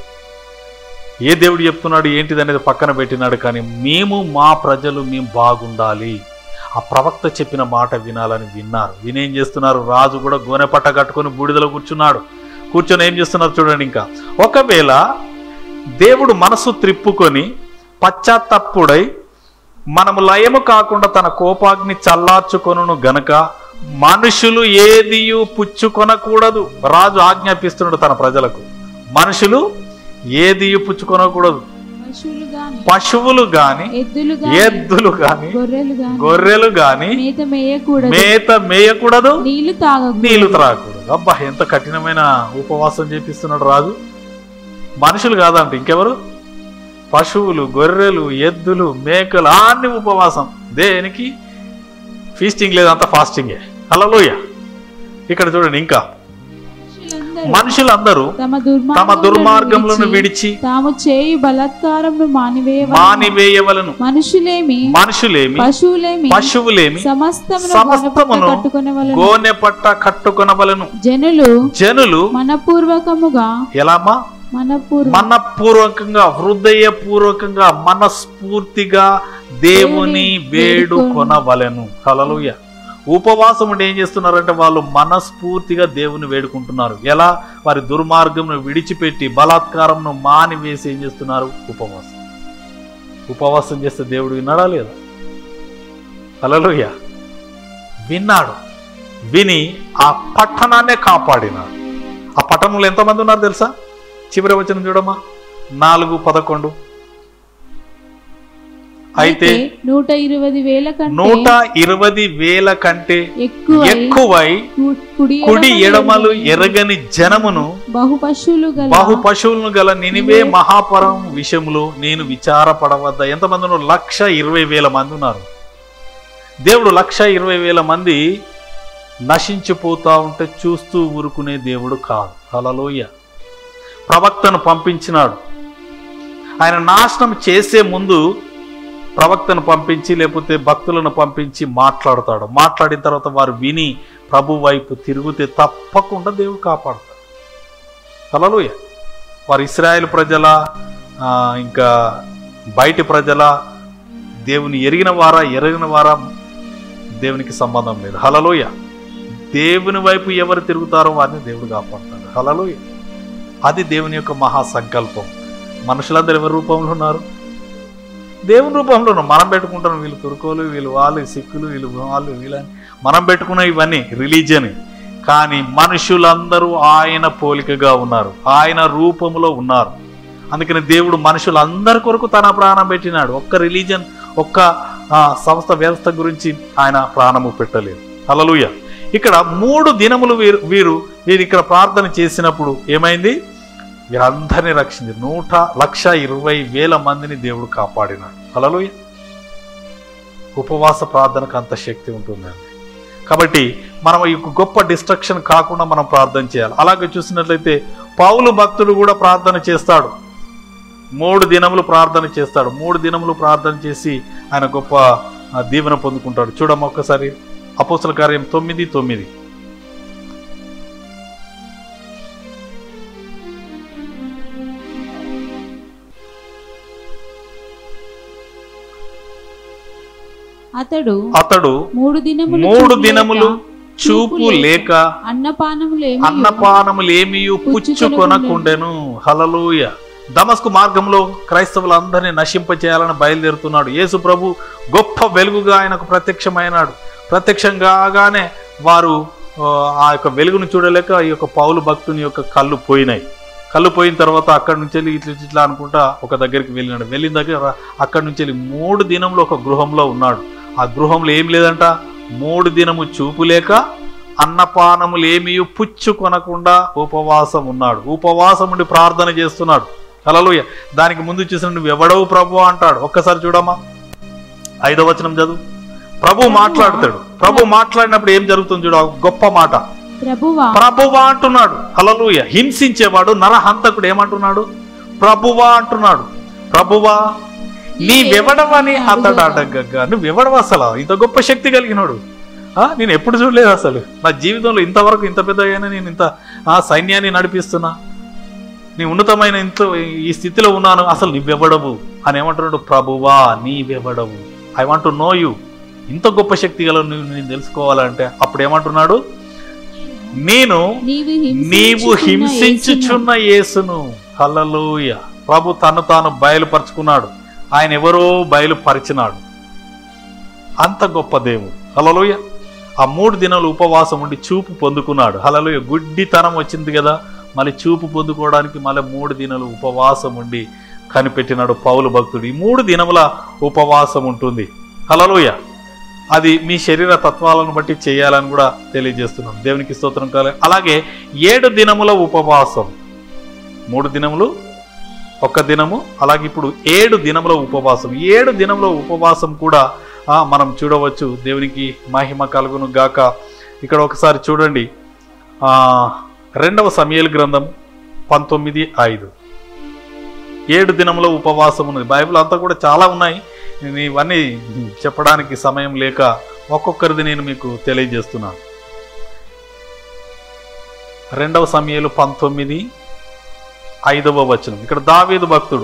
ఏ దేవుడు చెప్తున్నాడు ఏంటిది అనేది పక్కన పెట్టినాడు కానీ మేము మా ప్రజలు మేము బాగుండాలి ఆ ప్రవక్త చెప్పిన మాట వినాలని విన్నారు వినేం చేస్తున్నారు రాజు కూడా గోనె పట్ట కట్టుకొని బూడిదలో కూర్చున్నాడు కూర్చొని ఏం చేస్తున్నారు చూడండి ఇంకా ఒకవేళ దేవుడు మనసు త్రిప్పుకొని పశ్చాత్తప్పుడై మనము లయము కాకుండా తన కోపాగ్ని చల్లార్చుకొనును గనక మనుషులు ఏదియు పుచ్చుకొనకూడదు రాజు ఆజ్ఞాపిస్తున్నాడు తన ప్రజలకు మనుషులు ఏదియు పుచ్చుకొనకూడదు పశువులు గాని పశువులు గాని ఎద్దులు గాని ఎద్దులు గాని గొర్రెలు గాని గొర్రెలు గాని మేత మేయకూడదు మేత మేయకూడదు నీళ్లు తాగకూడదు నీళ్లు త్రాగకూడదు అబ్బా ఎంత కఠినమైన ఉపవాసం చేపిస్తున్నాడు రాజు మనుషులు కాదంట ఇంకెవరు పశువులు గొర్రెలు ఎద్దులు మేకలు అన్ని ఉపవాసం దేనికి ఫీస్టింగ్ లేదు అంత ఫాస్టింగే అలలోయ ఇక్కడ చూడండి ఇంకా మనుషులందరూ మనుషులందరూ తమ తమ దుర్మార్గములను దుర్మార్గములను విడిచి తాము చేయు బలాత్కారమును మానివేయ మానివేయవలను మనుషులేమి మనుషులేమి పశువులేమి పశువులేమి సమస్తమును సమస్తమును కట్టుకునే గోనె పట్ట కట్టుకొనవలను జనులు జనులు మనపూర్వకముగా ఎలామా మనపూర్వ మనపూర్వకంగా హృదయపూర్వకంగా మనస్ఫూర్తిగా దేవుని వేడుకొనవలెను హల్లెలూయా ఉపవాసం ఉండి ఏం చేస్తున్నారంటే వాళ్ళు మనస్ఫూర్తిగా దేవుని వేడుకుంటున్నారు ఎలా వారి దుర్మార్గంను విడిచిపెట్టి బలాత్కారంను మానివేసి ఏం చేస్తున్నారు ఉపవాసం ఉపవాసం చేస్తే దేవుడు విన్నాడా లేదా హల్లెలూయా విన్నాడు విని ఆ పట్టణాన్నే కాపాడినాడు ఆ పట్టణంలో ఎంతమంది ఉన్నారు తెలుసా చివరి వచనం చూడమ్మా నాలుగు పదకొండు అయితే నూట ఇరవై వేల కంటే నూట ఇరవై వేల కంటే ఎక్కువ ఎక్కువై కుడి కుడి ఎడమలు ఎడమలు ఎరుగని ఎరగని జనమును బహు పశువులు గల బహు పశువులను గల నినివే మహాపరం విషయంలో నేను విచారపడవద్ద ఎంతమంది ఉన్నారు లక్ష ఇరవై వేల మంది ఉన్నారు దేవుడు లక్ష ఇరవై వేల మంది నశించిపోతా ఉంటే చూస్తూ ఊరుకునే దేవుడు కాదు హలలోయ ప్రవక్తను పంపించినాడు ఆయన నాశనం చేసే ముందు ప్రవక్తను పంపించి లేకపోతే భక్తులను పంపించి మాట్లాడతాడు మాట్లాడిన తర్వాత వారు విని ప్రభు వైపు తిరిగితే తప్పకుండా దేవుడు కాపాడతాడు హల్లెలూయా వారు ఇస్రాయేల్ ప్రజల ఆ, ఇంకా బయటి ప్రజల దేవుని ఎరిగిన వారా ఎరిగిన వారా దేవునికి సంబంధం లేదు హలలోయ దేవుని వైపు ఎవరు తిరుగుతారో వారిని దేవుడు కాపాడతాడు హలలోయ అది దేవుని యొక్క మహా సంకల్పం మనుషులందరూ ఎవరి రూపంలో ఉన్నారు దేవుని రూపంలో ఉన్నారు మనం పెట్టుకుంటాం వీళ్ళు తుర్కోలు వీళ్ళు వాళ్ళు సిక్కులు వీళ్ళు వాళ్ళు వీళ్ళని మనం పెట్టుకున్న ఇవన్నీ రిలీజియన్ కానీ మనుషులందరూ ఆయన పోలికగా ఉన్నారు ఆయన రూపంలో ఉన్నారు అందుకని దేవుడు మనుషులందరి కొరకు తన ప్రాణం పెట్టినాడు ఒక్క రిలీజన్ ఒక్క ఆ, సంస్థ వ్యవస్థ గురించి ఆయన ప్రాణము పెట్టలేదు హల్లెలూయ ఇక్కడ మూడు దినములు వీరు వీరు వీరు ఇక్కడ ప్రార్థన చేసినప్పుడు ఏమైంది వీరందరినీ రక్షించి నూట లక్ష ఇరవై వేల మందిని దేవుడు కాపాడినాడు హల్లెలూయ ఉపవాస ప్రార్థనకు అంత శక్తి ఉంటుందండి కాబట్టి మనం ఈ గొప్ప డిస్ట్రక్షన్ కాకుండా మనం ప్రార్థన చేయాలి అలాగే చూసినట్లయితే పౌలు భక్తుడు కూడా ప్రార్థన చేస్తాడు మూడు దినములు ప్రార్థన చేస్తాడు మూడు దినములు ప్రార్థన చేసి ఆయన గొప్ప ఆ, దీవెన పొందుకుంటాడు చూడమ్మ ఒక్కసారి అపోసల కార్యం తొమ్మిది తొమ్మిది అతడు అతడు మూడు దినములు మూడు చూడలేక దినములు చూపు లేక అన్నపానములేమి అన్నపానములేమీ పుచ్చుకొనకుండెను హలలుయ దమస్కు మార్గంలో క్రైస్తవులందరినీ నశింపచేయాలని బయలుదేరుతున్నాడు యేసు ప్రభు గొప్ప వెలుగుగా ఆయనకు ప్రత్యక్షమైనాడు ప్రత్యక్షం కాగానే వారు ఆ, ఆ యొక్క వెలుగును చూడలేక ఈ యొక్క పౌలు భక్తుని యొక్క కళ్ళు పోయినాయి కళ్ళు పోయిన తర్వాత అక్కడి నుంచి వెళ్ళి ఇట్లా ఇట్లా అనుకుంటా ఒక దగ్గరికి వెళ్ళినాడు వెళ్ళిన దగ్గర అక్కడి నుంచి వెళ్ళి మూడు దినంలో ఒక గృహంలో ఉన్నాడు ఆ గృహంలో ఏం లేదంట మూడు దినము చూపు లేక అన్నపానములు ఏమీ పుచ్చుకొనకుండా ఉపవాసం ఉన్నాడు ఉపవాసం ఉండి ప్రార్థన చేస్తున్నాడు హల్లెలూయా దానికి ముందు చూసిన నువ్వు ఎవడవు ప్రభు అంటాడు ఒక్కసారి చూడమ్మా ఐదో వచనం చదువు ప్రభు మాట్లాడతాడు ప్రభు మాట్లాడినప్పుడు ఏం జరుగుతుంది చూడ గొప్ప మాట ప్రభువా ప్రభువా అంటున్నాడు హల్లెలూయా హింసించేవాడు నరహంతకుడు ఏమంటున్నాడు ప్రభువా అంటున్నాడు ప్రభువా నీవెవడవని అతడు అడగగా నువ్వెవడవు అసలు ఇంత గొప్ప శక్తి కలిగినోడు ఆ, నేను ఎప్పుడు చూడలేదు అసలు నా జీవితంలో ఇంతవరకు ఇంత పెద్ద అయినా నేను ఇంత ఆ సైన్యాన్ని నడిపిస్తున్నా నీ ఉన్నతమైన ఇంత ఈ స్థితిలో ఉన్నాను అసలు నువ్వెవడవు అని ఏమంటున్నాడు ప్రభువా నీవెవడవు I want to know you ఇంత గొప్ప శక్తి గల నువ్వు నేను తెలుసుకోవాలంటే అప్పుడు ఏమంటున్నాడు నేను నీవు నీవు హింసించుచున్న యేసును హల్లెలూయ ప్రభు తను తాను బయలుపరుచుకున్నాడు ఆయన ఎవరో బయలుపరిచినాడు అంత గొప్ప దేవుడు హల్లెలూయ ఆ మూడు దినాలు ఉపవాసం ఉండి చూపు పొందుకున్నాడు హల్లెలూయ గుడ్డితనం వచ్చింది కదా మళ్ళీ చూపు పొందుకోవడానికి మళ్ళీ మూడు దినాలు ఉపవాసం ఉండి కనిపెట్టినాడు పౌలు భక్తుడు ఈ మూడు దినముల ఉపవాసం ఉంటుంది హల్లెలూయ అది మీ శరీర తత్వాలను బట్టి చేయాలని కూడా తెలియజేస్తున్నాం దేవునికి స్తోత్రం కాలే అలాగే ఏడు దినముల ఉపవాసం మూడు దినములు ఒక్క దినము అలాగే ఇప్పుడు ఏడు దినముల ఉపవాసం ఏడు దినముల ఉపవాసం కూడా ఆ, మనం చూడవచ్చు దేవునికి మహిమ కలుగును గాక ఇక్కడ ఒకసారి చూడండి ఆ, రెండవ సమయలు గ్రంథం పంతొమ్మిది ఐదు ఏడు దినముల ఉపవాసం ఉన్నది బైబిల్ అంతా కూడా చాలా ఉన్నాయి నేను ఇవన్నీ చెప్పడానికి సమయం లేక ఒక్కొక్కరిది నేను మీకు తెలియజేస్తున్నాను రెండవ సమయాలు పంతొమ్మిది ఐదవ వచనం ఇక్కడ దావీదు భక్తుడు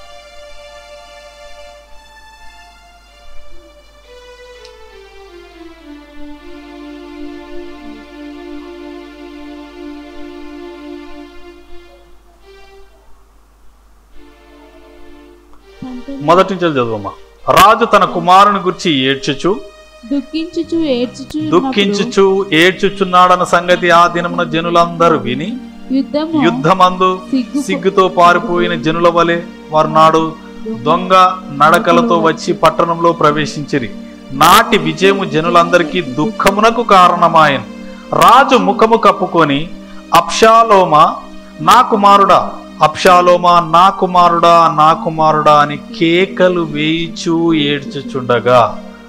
మొదటి నుంచి చదువమ్మా రాజు తన కుమారుని గురించి ఏడ్చుచు దుఃఖించుచు ఏడ్చుచు దుఃఖించుచు ఏడ్చుచున్నాడన్న సంగతి ఆ దినమున జనులందరూ విని యుద్ధము యుద్ధమందు సిగ్గు సిగ్గుతో పారిపోయిన జనుల వలె వారు నాడు దొంగ నడకలతో వచ్చి పట్టణంలో ప్రవేశించిరి నాటి విజయము జనులందరికీ దుఃఖమునకు కారణమాయను రాజు ముఖము కప్పుకొని అప్షాలోమా నా కుమారుడా అప్షాలోమా నా కుమారుడా నా కుమారుడా అని కేకలు వేయిచూ ఏడ్చుచుండగా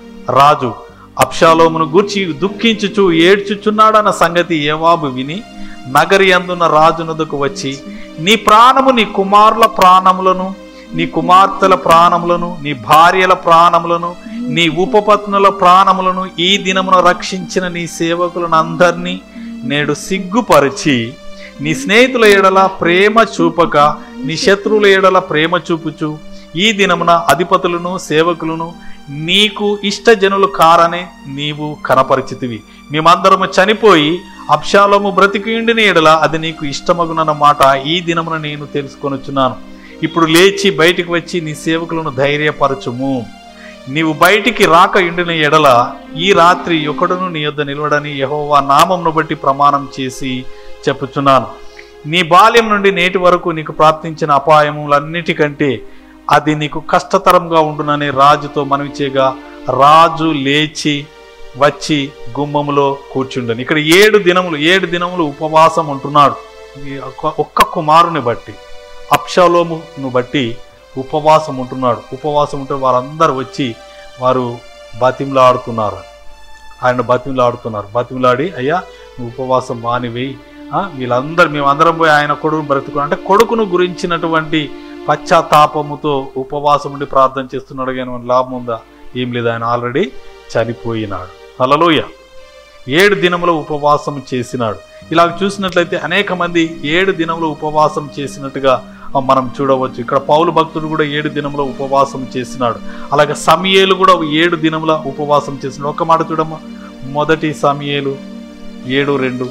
రాజు అప్షాలోమును గూర్చి దుఃఖించుచు ఏడ్చుచున్నాడన్న సంగతి ఏవాబు విని నగరి అందున్న రాజునదుకు వచ్చి నీ ప్రాణము నీ కుమారుల ప్రాణములను నీ కుమార్తెల ప్రాణములను నీ భార్యల ప్రాణములను నీ ఉపపత్నుల ప్రాణములను ఈ దినమున రక్షించిన నీ సేవకులను అందరినీ నేడు సిగ్గుపరిచి నీ స్నేహితుల ఎడల ప్రేమ చూపక నీ శత్రువుల ఎడల ప్రేమ చూపుచు ఈ దినమున అధిపతులను సేవకులను నీకు ఇష్టజనులు కారనే నీవు కనపరిచితివి మేమందరము చనిపోయి అప్షాలోము బ్రతికిండిన ఎడల అది నీకు ఇష్టమగునన్న మాట ఈ దినమున నేను తెలుసుకొనుచున్నాను ఇప్పుడు లేచి బయటికి వచ్చి నీ సేవకులను ధైర్యపరచుము నీవు బయటికి రాక ఇండిన ఎడల ఈ రాత్రి ఒకడును నీ యొద్ద నిలవడని యెహోవా నామంను బట్టి ప్రమాణం చేసి చెప్పుచున్నాను నీ బాల్యం నుండి నేటి వరకు నీకు ప్రార్థించిన అపాయములన్నిటికంటే అది నీకు కష్టతరంగా ఉండునని రాజుతో మనవి చేయగా రాజు లేచి వచ్చి గుమ్మములో కూర్చుండని ఇక్కడ ఏడు దినములు ఏడు దినములు ఉపవాసం ఉంటున్నాడు ఈ ఒక్క- ఒక్క కుమారుని బట్టి అప్షలోమును బట్టి ఉపవాసం ఉంటున్నాడు ఉపవాసం ఉంటే వారందరూ వచ్చి వారు బతిమలాడుతున్నారు ఆయన బతిమలాడుతున్నారు బతిమలాడి అయ్యా నువ్వు ఉపవాసం మానివేయి ఆ, వీళ్ళందరూ మేమందరం పోయి ఆయన కొడుకును బ్రతుకు అంటే కొడుకును గురించినటువంటి పశ్చాత్తాపముతో ఉపవాసం ఉండి ప్రార్థన చేస్తున్నాడు కానీ మన లాభం ఉందా ఏం లేదు ఆయన ఆల్రెడీ చనిపోయినాడు హల్లెలూయా ఏడు దినముల ఉపవాసం చేసినాడు ఇలా చూసినట్లయితే అనేక మంది ఏడు దినముల ఉపవాసం చేసినట్టుగా ఆ, మనం చూడవచ్చు ఇక్కడ పౌలు భక్తుడు కూడా ఏడు దినముల ఉపవాసం చేసినాడు అలాగే సమయేలు కూడా ఏడు దినముల ఉపవాసం చేసినాడు ఒక మాట చూడమ్మా మొదటి సమయేలు ఏడు రెండు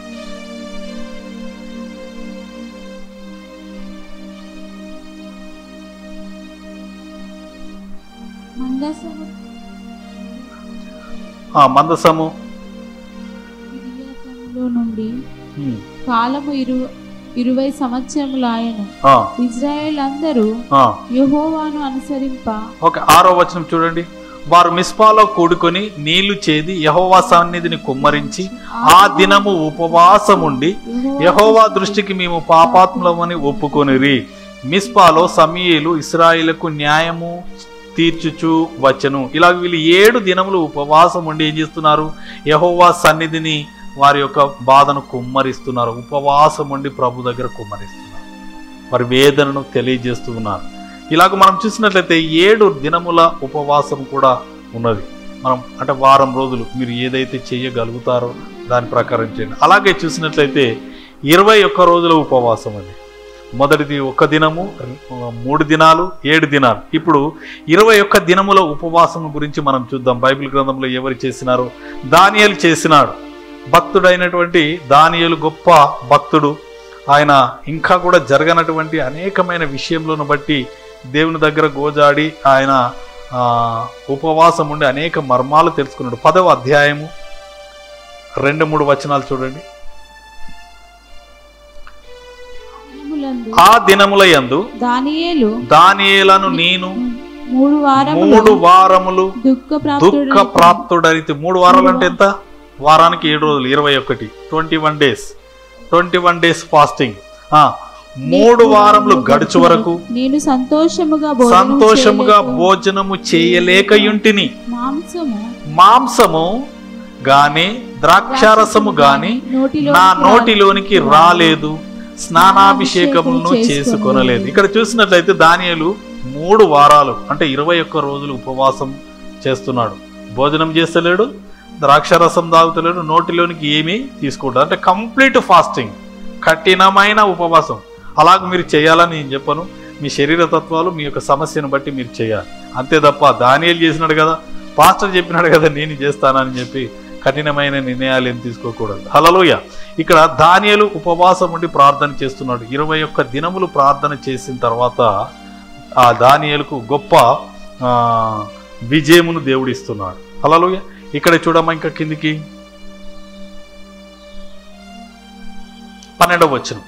మందసము ఆ, మందసము గిలియాతములో నుండి ఉమ్, కాలము ఇరు ఇరవై సంవత్సరములాయను ఆ, ఇజ్రాయేల్ అందరూ ఆ. యెహోవాను అనుసరింప ఓకే ఆరో వచనం చూడండి వారు మిస్పాలో కూడుకొని నీళ్లు చేది యహోవా సన్నిధిని కుమ్మరించి ఆ దినము ఉపవాసముండి యహోవా దృష్టికి మేము పాపాత్ములమని ఒప్పుకొనిరి మిస్పాలో సమీయులు ఇస్రాయిలకు న్యాయము తీర్చుచు వచ్చను ఇలా వీళ్ళు ఏడు దినములు ఉపవాసం ఉండి ఏం చేస్తున్నారు యహోవా సన్నిధిని వారి యొక్క బాధను కుమ్మరిస్తున్నారు ఉపవాసం ఉండి ప్రభు దగ్గర కుమ్మరిస్తున్నారు వారి వేదనను తెలియజేస్తూ ఉన్నారు ఇలాగ మనం చూసినట్లయితే ఏడు దినముల ఉపవాసం కూడా ఉన్నది మనం అంటే వారం రోజులు మీరు ఏదైతే చేయగలుగుతారో దాని ప్రకారం చేయండి అలాగే చూసినట్లయితే ఇరవై ఒక్క రోజుల ఉపవాసం అది మొదటిది ఒక దినము మూడు దినాలు ఏడు దినాలు ఇప్పుడు ఇరవై ఒక్క దినముల ఉపవాసం గురించి మనం చూద్దాం బైబిల్ గ్రంథంలో ఎవరు చేసినారో దానియలు చేసినాడు భక్తుడైనటువంటి దానియలు గొప్ప భక్తుడు ఆయన ఇంకా కూడా జరగనటువంటి అనేకమైన విషయంలోను బట్టి దేవుని దగ్గర గోజాడి ఆయన ఆ, ఉపవాసం ఉండి అనేక మర్మాలు తెలుసుకున్నాడు పదవ అధ్యాయము రెండు మూడు వచనాలు చూడండి దినములందు ఆ దినముల యందు దానియేలు దానియేలను నేను మూడు వారములు మూడు వారములు దుఃఖ దుఃఖ ప్రాప్తుడైతే మూడు వారాలు అంటే ఎంత వారానికి ఏడు రోజులు ఇరవై ఒకటి twenty one days twenty one days fasting మూడు వారములు గడుచు వరకు నేను సంతోషముగా భోజనం సంతోషముగా చేయలేక భోజనము చేయలేకయుంటిని మాంసము మాంసము గాని ద్రాక్షారసము గాని నోటిలో నా నోటిలోనికి రాలేదు స్నానాభిషేకములను చేసుకొనలేదు ఇక్కడ చూసినట్లయితే దానియలు మూడు వారాలు అంటే ఇరవై ఒక్క రోజులు ఉపవాసం చేస్తున్నాడు భోజనం చేస్తలేడు ద్రాక్షారసం తాగుతలేడు నోటిలోనికి ఏమీ తీసుకుంటాడు అంటే కంప్లీట్ ఫాస్టింగ్ కఠినమైన ఉపవాసం అలాగ మీరు చేయాలని నేను చెప్పను మీ శరీర తత్వాలు మీ యొక్క సమస్యను బట్టి మీరు చేయాలి అంతే తప్ప దానియలు చేసినాడు కదా పాస్టర్ చెప్పినాడు కదా నేను చేస్తానని చెప్పి కఠినమైన నిర్ణయాలు ఏం తీసుకోకూడదు హలలోయ ఇక్కడ దానియలు ఉపవాసం ఉండి ప్రార్థన చేస్తున్నాడు ఇరవై ఒక్క దినములు ప్రార్థన చేసిన తర్వాత ఆ దానియలకు గొప్ప ఆ, విజయమును దేవుడు ఇస్తున్నాడు హలలోయ ఇక్కడ చూడమ్మా ఇంకా కిందికి పన్నెండవ వచనం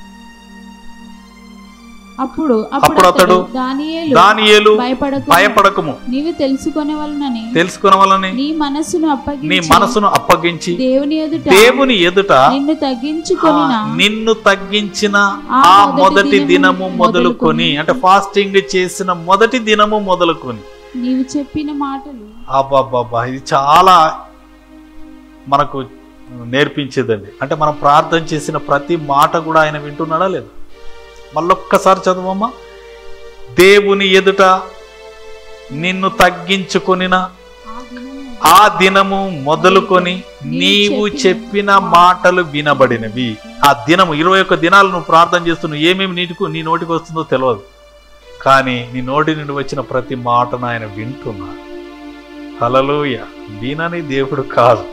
అప్పుడు అప్పుడు అతడు దానియేలు దానియేలు భయపడకు భయపడకము నీవు తెలుసుకునే వలనని తెలుసుకునవలని నీ మనస్సును నీ అప్పగించి మనసును అప్పగించి దేవుని ఎదుట దేవుని ఎదుట నిన్ను తగ్గించుకొనిన ఆ, నిన్ను తగ్గించిన ఆ ఆ మొదటి మొదటి దినము దినము మొదలుకొని మొదలుకొని అంటే ఫాస్టింగ్ చేసిన మొదటి దినము మొదలుకొని నీవు చెప్పిన మాటలు అబ్బాబ్బాబ్బా ఇది చాలా మనకు నేర్పించేదండి అంటే మనం ప్రార్థన చేసిన ప్రతి మాట కూడా ఆయన వింటున్నాడా లేదు మళ్ళొక్కసారి చదవమ్మా దేవుని ఎదుట నిన్ను తగ్గించుకొనిన ఆ దినము ఆ దినము మొదలుకొని నీవు చెప్పిన మాటలు వినబడినవి ఆ దినము ఇరవై ఒక్క దినాలు నువ్వు ప్రార్థన చేస్తున్నావు ఏమేమి నీటికి నీ నోటికి వస్తుందో తెలియదు కానీ నీ నోటి నుండి వచ్చిన ప్రతి మాటను ఆయన వింటున్నాడు హలలోయ వినని దేవుడు కాదు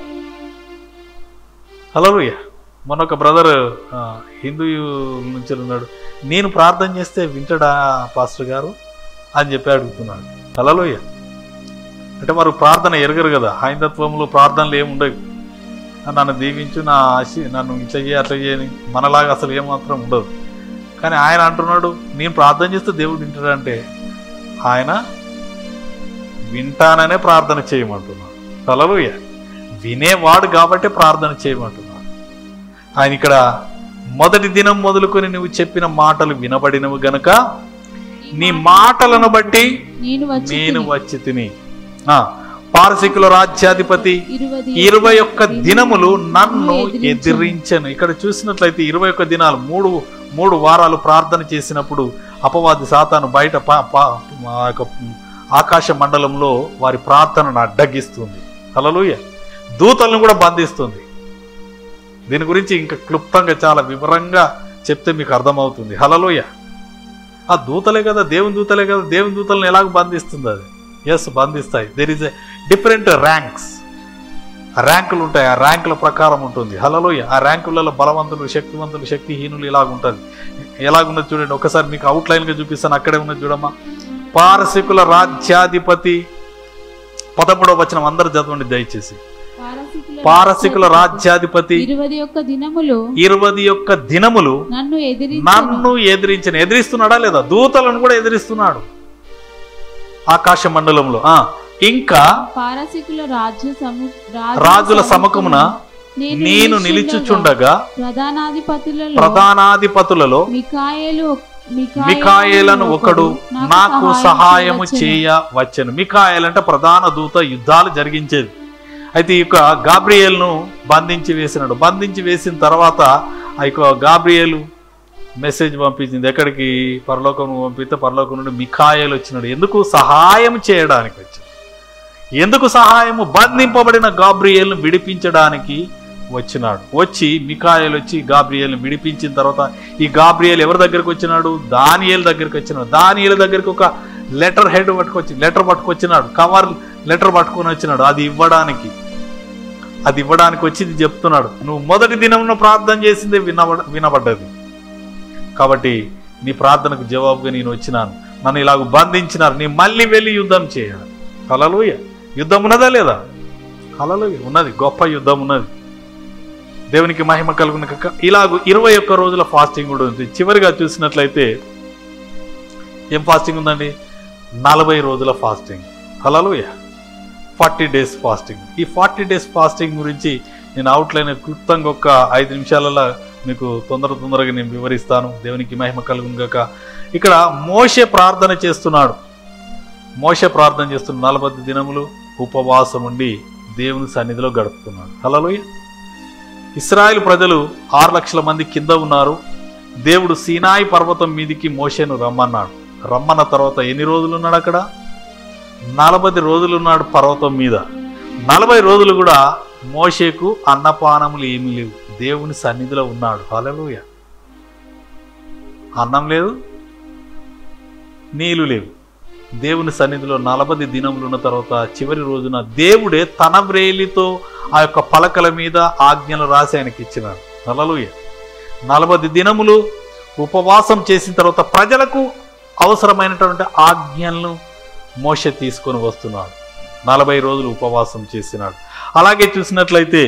హలలోయ మొన్న ఒక బ్రదర్ హిందూ నుంచి ఉన్నాడు నేను ప్రార్థన చేస్తే వింటడా పాస్టర్ గారు అని చెప్పి అడుగుతున్నాడు హలలోయ అంటే వారు ప్రార్థన ఎరగరు కదా హైందత్వంలో ప్రార్థనలు ఏమి ఉండవు నన్ను దీవించు నా ఆశ నన్ను ఇట్లా చేయి అట్లా చేయని మనలాగా అసలు ఏమాత్రం ఉండదు కానీ ఆయన అంటున్నాడు నేను ప్రార్థన చేస్తే దేవుడు వింటాడంటే ఆయన వింటాననే ప్రార్థన చేయమంటున్నాడు తలలుయ వినేవాడు కాబట్టి ప్రార్థన చేయమంటున్నాడు ఆయన ఇక్కడ మొదటి దినం మొదలుకొని నువ్వు చెప్పిన మాటలు వినబడినవి గనుక నీ మాటలను బట్టి నేను వచ్చి నేను వచ్చి తిని ఆ, పారసికుల రాజ్యాధిపతి ఇరవై ఇరవై ఒక్క దినములు నన్ను ఎదిరించను ఇక్కడ చూసినట్లయితే ఇరవై ఒక్క దినాలు మూడు మూడు వారాలు ప్రార్థన చేసినప్పుడు అపవాది సాతాను బయట పా- పా- ఆ యొక్క ఆకాశ మండలంలో వారి ప్రార్థనను అడ్డగిస్తుంది హల్లెలూయా దూతలను కూడా బంధిస్తుంది దీని గురించి ఇంకా క్లుప్తంగా చాలా వివరంగా చెప్తే మీకు అర్థమవుతుంది హలలోయ ఆ దూతలే కదా దేవుని దూతలే కదా దేవుని దూతలను ఎలాగ బంధిస్తుంది అది ఎస్ బంధిస్తాయి there is a different ranks ర్యాంకులు ఉంటాయి ఆ ర్యాంకుల ప్రకారం ఉంటుంది హలలోయ ఆ ర్యాంకులలో బలవంతులు శక్తివంతులు శక్తిహీనులు ఇలాగ ఉంటుంది ఎలాగున్నది చూడండి ఒకసారి మీకు అవుట్లైన్గా చూపిస్తాను అక్కడే ఉన్నది చూడమ్మా పారసికుల రాజ్యాధిపతి పదమూడవ వచనం అందరు చదవండి దయచేసి పారసికుల పారసికుల రాజ్యాధిపతి ఇరవై ఒక్క దినములు ఇరవై యొక్క దినములు నన్ను ఎదిరి నన్ను ఎదిరించిన ఎదిరిస్తున్నాడా లేదా దూతలను కూడా ఎదిరిస్తున్నాడు ఆకాశ మండలంలో ఆ ఇంకా పారసికుల రాజ్య సము రాజుల సముఖమున నేను నిలుచుచుండగా ప్రధానాధిపతులలో ప్రధానాధిపతులలో మికాయేలు మికాయేలను ఒకడు నాకు సహాయము చేయ వచ్చెను మికాయేల్ అంటే ప్రధాన దూత యుద్ధాలు జరిగించేది అయితే ఈ యొక్క గాబ్రియేల్ను బంధించి వేసినాడు బంధించి వేసిన తర్వాత ఆ యొక్క గాబ్రియేలు మెసేజ్ పంపించింది ఎక్కడికి పరలోకం పంపిస్తే పరలోకం నుండి మికాయేలు వచ్చినాడు ఎందుకు సహాయం చేయడానికి వచ్చింది ఎందుకు సహాయము బంధింపబడిన గాబ్రియేల్ను విడిపించడానికి వచ్చినాడు వచ్చి మికాయేలు వచ్చి గాబ్రియేల్ని విడిపించిన తర్వాత ఈ గాబ్రియేల్ ఎవరి దగ్గరికి వచ్చినాడు దానియేల్ దగ్గరికి వచ్చినాడు దానియేల్ దగ్గరికి ఒక లెటర్ హెడ్ పట్టుకొచ్చి లెటర్ పట్టుకొచ్చినాడు కవర్ లెటర్ పట్టుకొని వచ్చినాడు అది ఇవ్వడానికి అది ఇవ్వడానికి వచ్చి ఇది చెప్తున్నాడు నువ్వు మొదటి దినంలో ప్రార్థన చేసిందే వినబడ వినబడ్డది కాబట్టి నీ ప్రార్థనకు జవాబుగా నేను వచ్చినాను నన్ను ఇలాగ బంధించినారు నీ మళ్ళీ వెళ్ళి యుద్ధం చేయాలి కలలుయ యుద్ధం ఉన్నదా లేదా కలలుయ ఉన్నది గొప్ప యుద్ధం ఉన్నది దేవునికి మహిమ కలుగున కక్క ఇలాగ ఇరవై ఒక్క రోజుల ఫాస్టింగ్ కూడా ఉంది చివరిగా చూసినట్లయితే ఏం ఫాస్టింగ్ ఉందండి నలభై రోజుల fasting hallelujah forty days fasting ఈ ఫార్టీ డేస్ ఫాస్టింగ్ గురించి నేను అవుట్లైన్ క్లుప్తంగా ఒక ఐదు నిమిషాలలో మీకు తొందర తొందరగా నేను వివరిస్తాను దేవునికి మహిమ కలుగుగాక ఇక్కడ మోషే ప్రార్థన చేస్తున్నాడు మోషే ప్రార్థన చేస్తున్న నలభై దినములు ఉపవాసం ఉండి దేవుని సన్నిధిలో గడుపుతున్నాడు హలలోయ ఇస్రాయేల్ ప్రజలు ఆరు లక్షల మంది కింద ఉన్నారు దేవుడు సీనాయి పర్వతం మీదికి మోషేను రమ్మన్నాడు రమ్మన్న తర్వాత ఎన్ని రోజులు ఉన్నాడు అక్కడ నలభై రోజులు ఉన్నాడు పర్వతం మీద నలభై రోజులు కూడా మోషేకు అన్నపానములు ఏమీ లేవు దేవుని సన్నిధిలో ఉన్నాడు హలలుయ అన్నం లేదు నీళ్లు లేవు దేవుని సన్నిధిలో నలభై దినములు ఉన్న తర్వాత చివరి రోజున దేవుడే తన వ్రేలితో ఆ యొక్క పలకల మీద ఆజ్ఞలు రాసి ఆయనకి ఇచ్చినాడు హలలుయ నలభై దినములు ఉపవాసం చేసిన తర్వాత ప్రజలకు అవసరమైనటువంటి ఆజ్ఞలను మోష తీసుకొని వస్తున్నాడు నలభై రోజులు ఉపవాసం చేసినాడు అలాగే చూసినట్లయితే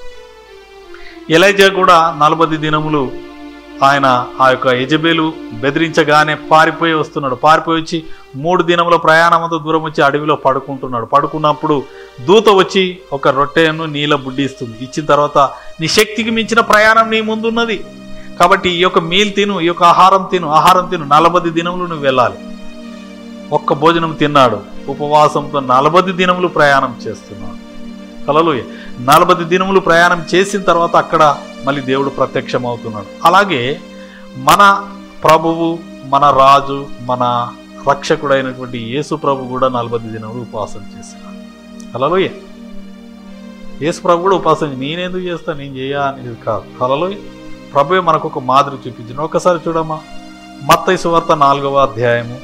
ఎలైజా కూడా నలభై దినములు ఆయన ఆ యొక్క యజబేలు బెదిరించగానే పారిపోయి వస్తున్నాడు పారిపోయి వచ్చి మూడు దినముల ప్రయాణంతో దూరం వచ్చి అడవిలో పడుకుంటున్నాడు పడుకున్నప్పుడు దూత వచ్చి ఒక రొట్టెను నీళ్ళ బుడ్డి ఇస్తుంది ఇచ్చిన తర్వాత నీ శక్తికి మించిన ప్రయాణం నీ ముందున్నది కాబట్టి ఈ యొక్క మీల్ తిను ఈ యొక్క ఆహారం తిను ఆహారం తిను నలభై దినములు నువ్వు వెళ్ళాలి ఒక్క భోజనం తిన్నాడు ఉపవాసంతో నలభై దినములు ప్రయాణం చేస్తున్నాడు కలలు నలభై దినములు ప్రయాణం చేసిన తర్వాత అక్కడ మళ్ళీ దేవుడు ప్రత్యక్షమవుతున్నాడు అలాగే మన ప్రభువు మన రాజు మన రక్షకుడైనటువంటి యేసు ప్రభు కూడా నలభై దినములు ఉపవాసం చేసినాడు కలలోయ యేసు ప్రభు కూడా ఉపవాసం చేసి, నేనెందుకు చేస్తా నేను చేయ అనేది కాదు కలలోయ ప్రభువే మనకు ఒక మాదిరి చూపించిన ఒకసారి చూడమ్మా మత్తయి సువార్త నాలుగవ అధ్యాయము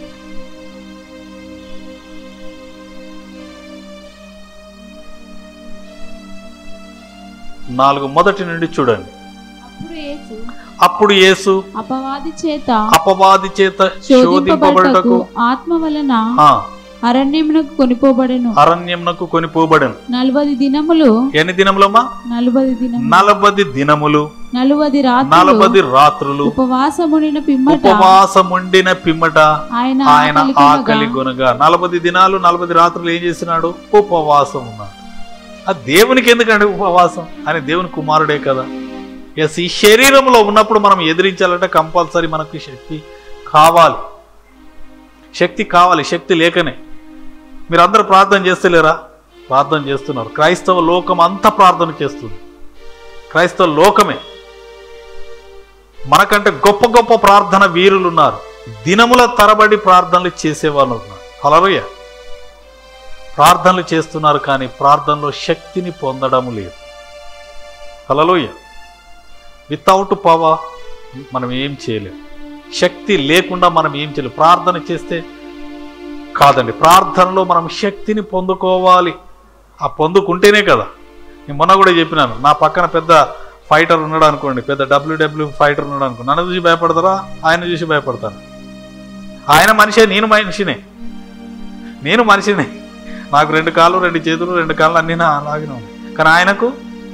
నాలుగు మొదటి నుండి చూడండి అప్పుడు యేసు అప్పుడు యేసు అపవాది చేత అపవాది చేత శోధింపబడటకు శోధింపబడటకు ఆత్మ వలన ఆ, అరణ్యమునకు కొనిపోబడెను అరణ్యమునకు కొనిపోబడను నలభై దినములు ఎన్ని దినములమ్మా నలభై దినములు నలభై దినములు నలువది రాత్రులు నలభై రాత్రులు ఉపవాసముడిన పిమ్మట ఉపవాసముండిన పిమ్మట ఆయన ఆయన ఆకలి ఆకలి కొనగా కొనగా నలభై దినాలు నలభై రాత్రులు ఏం చేసినాడు ఉపవాసం ఉన్నాడు ఆ దేవునికి ఎందుకండి ఉపవాసం ఆయన దేవుని కుమారుడే కదా ఎస్ ఈ శరీరంలో ఉన్నప్పుడు మనం ఎదిరించాలంటే కంపల్సరీ మనకు శక్తి కావాలి శక్తి కావాలి శక్తి లేకనే మీరు అందరూ ప్రార్థన చేస్తలేరా ప్రార్థన చేస్తున్నారు క్రైస్తవ లోకం అంతా ప్రార్థన చేస్తుంది క్రైస్తవ లోకమే మనకంటే గొప్ప గొప్ప ప్రార్థన వీరులు ఉన్నారు దినముల తరబడి ప్రార్థనలు చేసేవాళ్ళు ఉన్నారు హలలోయ ప్రార్థనలు చేస్తున్నారు కానీ ప్రార్థనలో శక్తిని పొందడం లేదు హలలోయ వితౌట్ పవర్ మనం ఏం చేయలేం శక్తి లేకుండా మనం ఏం చేయలేం ప్రార్థన చేస్తే కాదండి ప్రార్థనలో మనం శక్తిని పొందుకోవాలి ఆ పొందుకుంటేనే కదా నేను మొన్న కూడా చెప్పినాను నా పక్కన పెద్ద ఫైటర్ ఉన్నాడు అనుకోండి పెద్ద డబ్ల్యూడబ్ల్యూ ఫైటర్ ఉన్నాడు అనుకోండి నన్ను చూసి భయపడతారా ఆయన చూసి భయపడతాను ఆయన మనిషే నేను మనిషినే నేను మనిషినే నాకు రెండు కాళ్ళు రెండు చేతులు రెండు కాళ్ళు అన్నీ నా అలాగే ఉన్నాయి కానీ ఆయనకు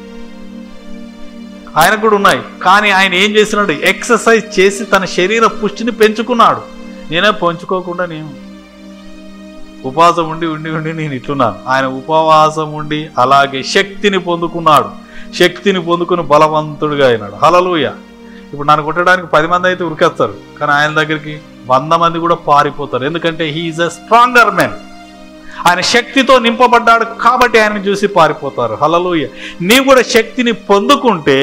ఆయనకు కూడా ఉన్నాయి కానీ ఆయన ఏం చేస్తున్నాడు ఎక్సర్సైజ్ చేసి తన శరీర పుష్టిని పెంచుకున్నాడు నేనే పెంచుకోకుండా నేను ఉపవాసం ఉండి ఉండి ఉండి నేను ఇట్లున్నాను ఆయన ఉపవాసం ఉండి అలాగే శక్తిని పొందుకున్నాడు శక్తిని పొందుకుని బలవంతుడిగా అయినాడు హలలుయ ఇప్పుడు నన్ను కొట్టడానికి పది మంది అయితే ఉరికేస్తారు కానీ ఆయన దగ్గరికి వంద మంది కూడా పారిపోతారు ఎందుకంటే హీఈస్ అ స్ట్రాంగర్ మెన్ ఆయన శక్తితో నింపబడ్డాడు కాబట్టి ఆయన చూసి పారిపోతారు హలలుయ నీవు కూడా శక్తిని పొందుకుంటే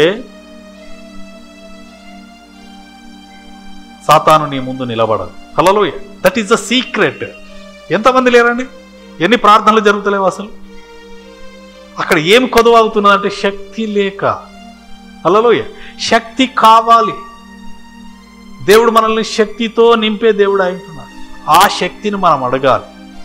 సాతాను నీ ముందు నిలబడదు hallelujah that is the secret ఎంతమంది లేరండి ఎన్ని ప్రార్థనలు జరుగుతలేవు అసలు అక్కడ ఏం కొదవవుతున్నదంటే శక్తి లేక హలలోయ శక్తి కావాలి దేవుడు మనల్ని శక్తితో నింపే దేవుడు అంటున్నాడు ఆ శక్తిని మనం అడగాలి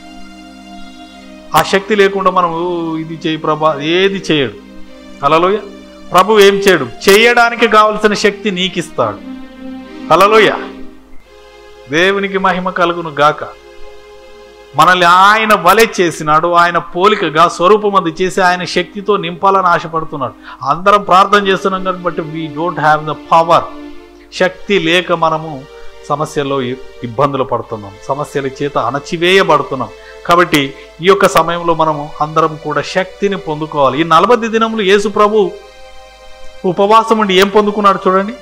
ఆ శక్తి లేకుండా మనం "ఓ, ఇది చేయి ప్రభా ఏది చేయడు హలలోయ ప్రభు ఏం చేయడు చేయడానికి కావలసిన శక్తి నీకు ఇస్తాడు హలలోయ దేవునికి మహిమ కలుగును గాక మనల్ని ఆయన వలె చేసినాడు ఆయన పోలికగా స్వరూపమంది చేసి ఆయన శక్తితో నింపాలని ఆశపడుతున్నాడు అందరం ప్రార్థన చేస్తున్నాం కాబట్టి we don't have the power శక్తి లేక మనము సమస్యల్లో ఇ- ఇబ్బందులు పడుతున్నాం సమస్యల చేత అణచివేయబడుతున్నాం కాబట్టి ఈ యొక్క సమయంలో మనము అందరం కూడా శక్తిని పొందుకోవాలి ఈ నలభై దినములు యేసు ప్రభు ఉపవాసం ఉండి ఏం పొందుకున్నాడు చూడండి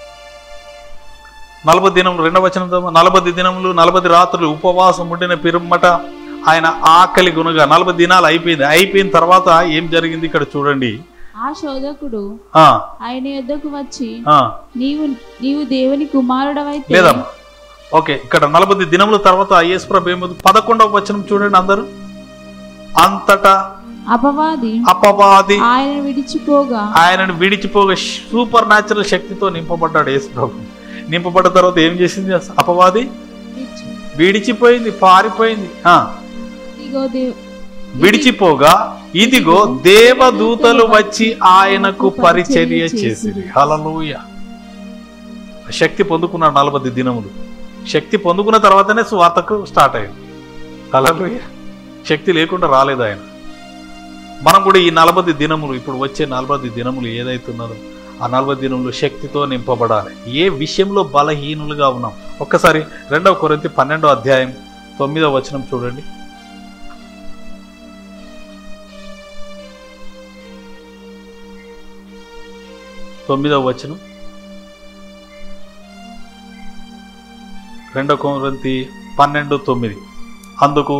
నలభై దినములు రెండవ వచనం నలభై దినములు నలభై రాత్రులు ఉపవాసం ఉండిన పిరుమ్మట ఆయన ఆకలి గునగా నలభై దినాలు అయిపోయింది అయిపోయిన తర్వాత ఏం జరిగింది ఇక్కడ చూడండి ఆ శోధకుడు ఆ ఆయన యొద్దకు వచ్చి ఆ నీవు నీవు దేవుని కుమారుడవైతే లేదమ్మా ఓకే ఇక్కడ నలభై దినముల తర్వాత యేసు ప్రభు ఏమవుతుంది పదకొండవ వచనం చూడండి అందరూ అంతటా అపవాది అపవాది ఆయన విడిచిపోగా ఆయనను విడిచిపోగా సూపర్ న్యాచురల్ శక్తితో నింపబడ్డాడు యేసు ప్రభు నింపబడ్డ తర్వాత ఏం చేసింది అస- అపవాది విడిచి- విడిచిపోయింది పారిపోయింది ఆ ఇదిగో దేవ్ విడిచిపోగా ఇదిగో దేవదూతలు వచ్చి ఆయనకు పరిచర్య చేసిరి హలలుయ శక్తి పొందుకున్నాడు నలభై దినములు శక్తి పొందుకున్న తర్వాతనే స్వార్థకు స్టార్ట్ అయింది హలలుయ శక్తి లేకుండా రాలేదు ఆయన మనం కూడా ఈ నలభై దినములు ఇప్పుడు వచ్చే నలభై దినములు ఏదైతున్నదో ఆ నలభై దినములు శక్తితో నింపబడాలి ఏ విషయంలో బలహీనులుగా ఉన్నాం ఒక్కసారి రెండవ కొరింథీ పన్నెండో అధ్యాయం తొమ్మిదవ వచనం చూడండి తొమ్మిదవ వచనం రెండవ కొరింథీ పన్నెండు తొమ్మిది అందుకు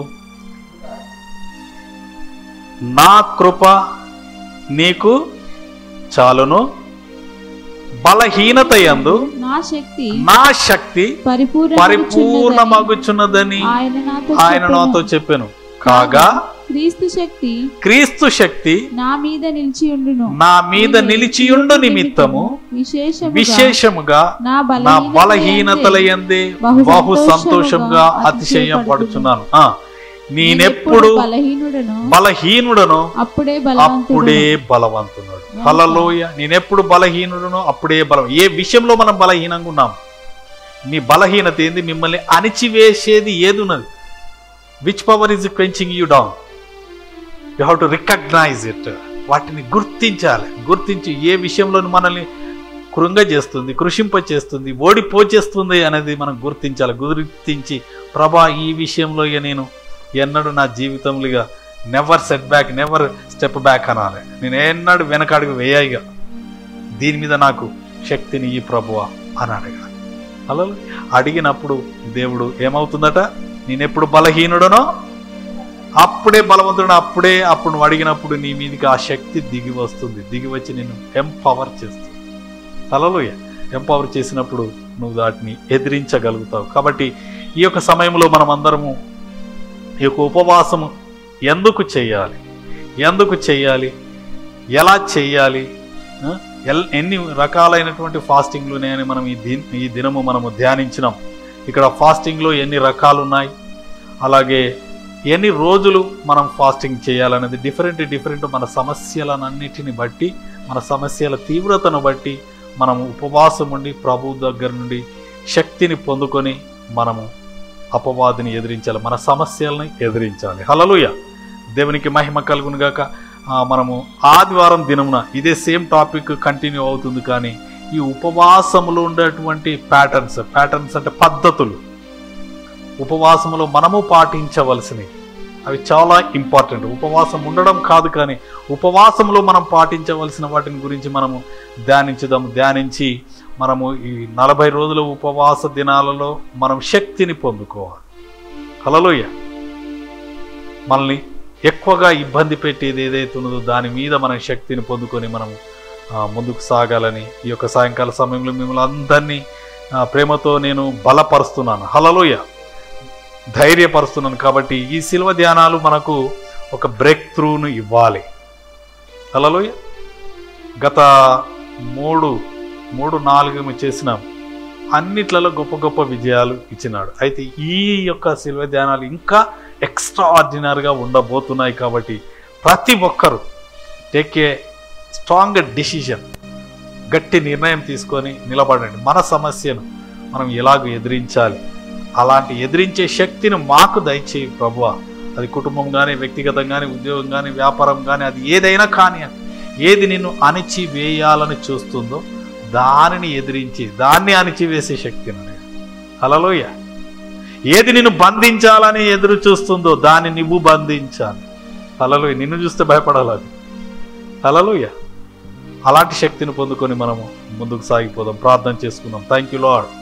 నా కృప నీకు చాలును బలహీనత యందు నా శక్తి నా శక్తి పరిపూర్ణ పరిపూర్ణమగుచున్నదని ఆయన నాతో ఆయన చెప్పెను. నాతో చెప్పాను కాగా క్రీస్తు శక్తి క్రీస్తు శక్తి నా మీద నిలిచి ఉండును నా మీద నిలిచియుండు నిమిత్తము విశేషముగా విశేషముగా నా నా బలహీనతల బలహీనతల యందే ఎందే బహు బహు సంతోషంగా సంతోషముగా అతిశయపడుచున్నాను ఆ, నేనెప్పుడు నేనెప్పుడు బలహీనుడను బలహీనుడను అప్పుడే అప్పుడే బలవంతుడు బలవంతున్నాడు హలలోయ నేనెప్పుడు బలహీనుడును అప్పుడే బలం ఏ విషయంలో మనం బలహీనంగా ఉన్నాం మీ బలహీనత ఏంది మిమ్మల్ని అణిచివేసేది ఏది ఉన్నది which power is quenching you down you have to recognise it వాటిని గుర్తించాలి గుర్తించి ఏ విషయంలో మనల్ని కృంగ చేస్తుంది కృషింప చేస్తుంది ఓడిపోచేస్తుంది అనేది మనం గుర్తించాలి గుర్తించి ప్రభా ఈ విషయంలో ఇక నేను ఎన్నడూ నా జీవితంలో ఇక never set back never step back అనాలి నేను ఎన్నడూ వెనకాడికి వేయాయిగా దీని మీద నాకు శక్తిని ఈ ప్రభువా అని అడగాలి అలా అడిగినప్పుడు దేవుడు ఏమవుతుందట నేనెప్పుడు బలహీనుడనో అప్పుడే బలవంతుడు అప్పుడే అప్పుడు నువ్వు అడిగినప్పుడు నీ మీదకి ఆ శక్తి దిగి వస్తుంది దిగి వచ్చి నేను ఎంపవర్ చేస్తుంది తలలోయ ఎంపవర్ చేసినప్పుడు నువ్వు వాటిని ఎదిరించగలుగుతావు కాబట్టి ఈ యొక్క సమయంలో మనం అందరము ఈ యొక్క ఉపవాసము ఎందుకు చేయాలి ఎందుకు చేయాలి ఎలా చేయాలి ఆ? ఎల్ ఎన్ని రకాలైనటువంటి ఫాస్టింగ్లు ఉన్నాయని మనం ఈ దిన్ ఈ దినము మనము ధ్యానించినాం ఇక్కడ ఫాస్టింగ్లో ఎన్ని రకాలు ఉన్నాయి అలాగే ఎన్ని రోజులు మనం ఫాస్టింగ్ చేయాలనేది డిఫరెంట్ డిఫరెంట్ మన సమస్యలన్నిటిని బట్టి మన సమస్యల తీవ్రతను బట్టి మనము ఉపవాసం ఉండి ప్రభు దగ్గర నుండి శక్తిని పొందుకొని మనము అపవాదిని ఎదిరించాలి మన సమస్యల్ని ఎదిరించాలి హలలుయ దేవునికి మహిమ కలుగును గాక ఆ, మనము ఆదివారం దినమున ఇదే సేమ్ టాపిక్ కంటిన్యూ అవుతుంది కానీ ఈ ఉపవాసములో ఉండేటువంటి ప్యాటర్న్స్ ప్యాటర్న్స్ అంటే పద్ధతులు ఉపవాసములో మనము పాటించవలసినవి అవి చాలా ఇంపార్టెంట్ ఉపవాసం ఉండడం కాదు కానీ ఉపవాసంలో మనం పాటించవలసిన వాటిని గురించి మనము ధ్యానించుదాం ధ్యానించి మనము ఈ నలభై రోజుల ఉపవాస దినాలలో మనం శక్తిని పొందుకోవాలి హలలోయ మనల్ని ఎక్కువగా ఇబ్బంది పెట్టేది ఏదైతే ఉన్నదో దాని మీద మనం శక్తిని పొందుకొని మనము ఆ, ముందుకు సాగాలని ఈ యొక్క సాయంకాల సమయంలో మిమ్మల్ని అందరినీ ఆ, ప్రేమతో నేను బలపరుస్తున్నాను హలలోయ ధైర్యపరుస్తున్నాను కాబట్టి ఈ శిల్వ ధ్యానాలు మనకు ఒక బ్రేక్ త్రూను ఇవ్వాలి హలలోయ గత మూడు మూడు నాలుగు మేము చేసినాం అన్నిట్లలో గొప్ప గొప్ప విజయాలు ఇచ్చినాడు అయితే ఈ యొక్క శిల్వ ధ్యానాలు ఇంకా ఎక్స్ట్రా ఆర్డినరీగా ఉండబోతున్నాయి కాబట్టి ప్రతి ఒక్కరూ టేక్ ఏ స్ట్రాంగ్ డిసిషన్ గట్టి నిర్ణయం తీసుకొని నిలబడండి మన సమస్యను మనం ఎలాగో ఎదిరించాలి అలాంటి ఎదిరించే శక్తిని మాకు దయచేయి ప్రభువ అది కుటుంబం కానీ వ్యక్తిగతం కానీ ఉద్యోగం కానీ వ్యాపారం కానీ అది ఏదైనా కానీ ఏది నిన్ను అణిచి వేయాలని చూస్తుందో దానిని ఎదిరించి దాన్ని అణిచివేసే శక్తిని హలలోయ ఏది నిన్ను బంధించాలని ఎదురు చూస్తుందో దాన్ని నువ్వు బంధించాలి హలలోయ నిన్ను చూస్తే భయపడాలి అది హలలోయ అలాంటి శక్తిని పొందుకొని మనము ముందుకు సాగిపోదాం ప్రార్థన చేసుకుందాం thank you lord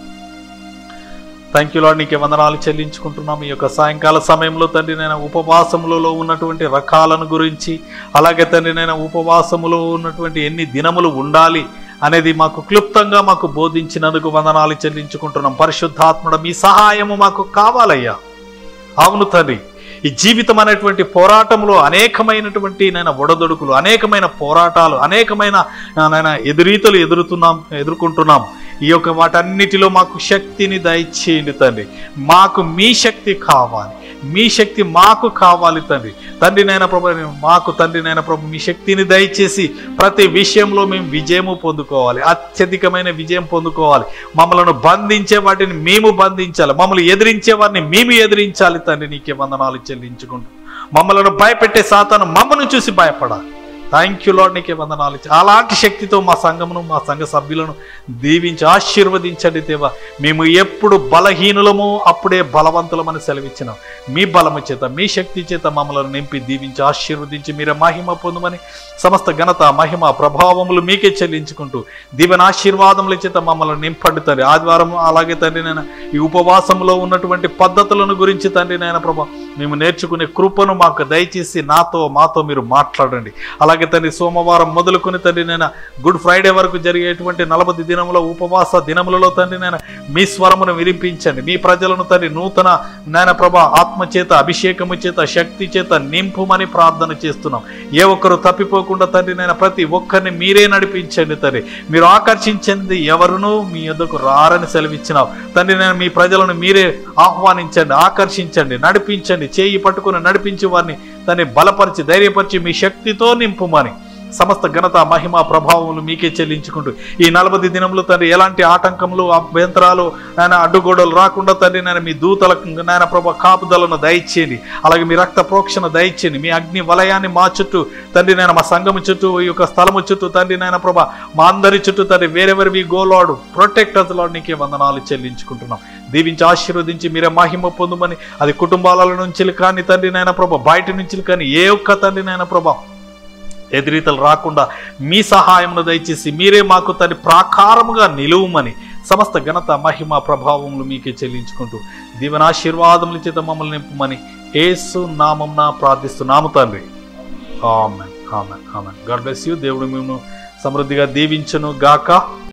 thank you lord నీకే వందనాలు చెల్లించుకుంటున్నాం ఈ యొక్క సాయంకాల సమయంలో తండ్రి నేను ఉపవాసములలో ఉన్నటువంటి రకాలను గురించి అలాగే తండ్రి నేను ఉపవాసములో ఉన్నటువంటి ఎన్ని దినములు ఉండాలి అనేది మాకు క్లుప్తంగా మాకు బోధించినందుకు వందనాలు చెల్లించుకుంటున్నాం పరిశుద్ధాత్ముడ మీ సహాయము మాకు కావాలయ్యా అవును తండ్రి ఈ జీవితం అనేటువంటి పోరాటంలో అనేకమైనటువంటి నాయన ఒడదొడుకులు అనేకమైన పోరాటాలు అనేకమైన నాయన ఎదురీతలు ఎదురుతున్నాం ఎదుర్కొంటున్నాం ఈ యొక్క వాటన్నిటిలో మాకు శక్తిని దయచేయండి తండ్రి మాకు మీ శక్తి కావాలి మీ శక్తి మాకు కావాలి తండ్రి తండ్రి నైనా ప్రభు మాకు తండ్రి నైనా ప్రభు మీ శక్తిని దయచేసి ప్రతి విషయంలో మేము విజయము పొందుకోవాలి అత్యధికమైన విజయం పొందుకోవాలి మమ్మల్ని బంధించే వాటిని మేము బంధించాలి మమ్మల్ని ఎదిరించే వారిని మేము ఎదిరించాలి తండ్రి నీకే వందనాలు చెల్లించుకుంటూ మమ్మల్ని భయపెట్టే సాతాను మమ్మల్ని చూసి భయపడాలి థ్యాంక్ యూ లాడ్ నీకే వందనాలు ఇచ్చి- అలాంటి శక్తితో మా సంఘమును మా సంఘ సభ్యులను దీవించి ఆశీర్వదించండి దేవా మేము ఎప్పుడు బలహీనులము అప్పుడే బలవంతులమని సెలవిచ్చినాం మీ బలము చేత మీ శక్తి చేత మమ్మల్ని నింపి దీవించి ఆశీర్వదించి మీరే మహిమ పొందమని సమస్త ఘనత మహిమ ప్రభావములు మీకే చెల్లించుకుంటూ దీవెన ఆశీర్వాదముల చేత మమ్మల్ని నింపండి తండ్రి ఆదివారం అలాగే తండ్రి నేను ఈ ఉపవాసంలో ఉన్నటువంటి పద్ధతులను గురించి తండ్రి నాయన ప్రభా మేము నేర్చుకునే కృపను మాకు దయచేసి నాతో మాతో మీరు మాట్లాడండి అలాగే తండ్రి సోమవారం మొదలుకొని తండ్రి నేను గుడ్ ఫ్రైడే వరకు జరిగేటువంటి నలభై దినముల ఉపవాస దినములలో తండ్రి నేను మీ స్వరమును వినిపించండి మీ ప్రజలను తండ్రి నూతన నాయన ప్రభా ఆత్మ చేత అభిషేకము చేత శక్తి చేత నింపుమని ప్రార్థన చేస్తున్నాం ఏ ఒక్కరు తప్పిపోకుండా తండ్రి నేను ప్రతి ఒక్కరిని మీరే నడిపించండి తండ్రి మీరు ఆకర్షించింది ఎవరునూ మీ యొద్దకు రారని సెలవిచ్చినావు తండ్రి నేను మీ ప్రజలను మీరే ఆహ్వానించండి ఆకర్షించండి నడిపించండి చేయి పట్టుకుని నడిపించి వారిని దాన్ని బలపరిచి ధైర్యపరిచి మీ శక్తితో నింపుమని సమస్త ఘనత మహిమ ప్రభావములు మీకే చెల్లించుకుంటూ ఈ నలభై దినములు తండ్రి ఎలాంటి ఆటంకములు అభ్యంతరాలు నాయన అడ్డుగోడలు రాకుండా తండ్రి నేను మీ దూతలకు నాయన ప్రభ కాపుదలను దయచేయండి అలాగే మీ రక్త ప్రోక్షణ దయచేయండి మీ అగ్ని వలయాన్ని మా చుట్టూ తండ్రి నేను మా సంఘము చుట్టూ ఈ యొక్క స్థలము చుట్టూ తండ్రి నాయన ప్రభ మా అందరి చుట్టూ తండ్రి వేరెవరి వి గోలాడు ప్రొటెక్ట్ అస్ లాడ్ నీకే వందనాలు చెల్లించుకుంటున్నాం దీవించి ఆశీర్వదించి మీరే మహిమ పొందుమని అది కుటుంబాల నుంచి కానీ తండ్రి నాయన ప్రభ బయట నుంచి కానీ ఏ ఒక్క తండ్రి నాయన ప్రభ ఎదిరితలు రాకుండా మీ సహాయమును దయచేసి మీరే మాకు తన ప్రాకారముగా నిలువుమని సమస్త ఘనత మహిమ ప్రభావములు మీకే చెల్లించుకుంటూ దీవెనాశీర్వాదముల చేత మమ్మల్ని నింపమని ఏసు నామంన ప్రార్థిస్తున్నాము తండ్రి amen amen amen God bless you దేవుడు మేము సమృద్ధిగా దీవించును గాక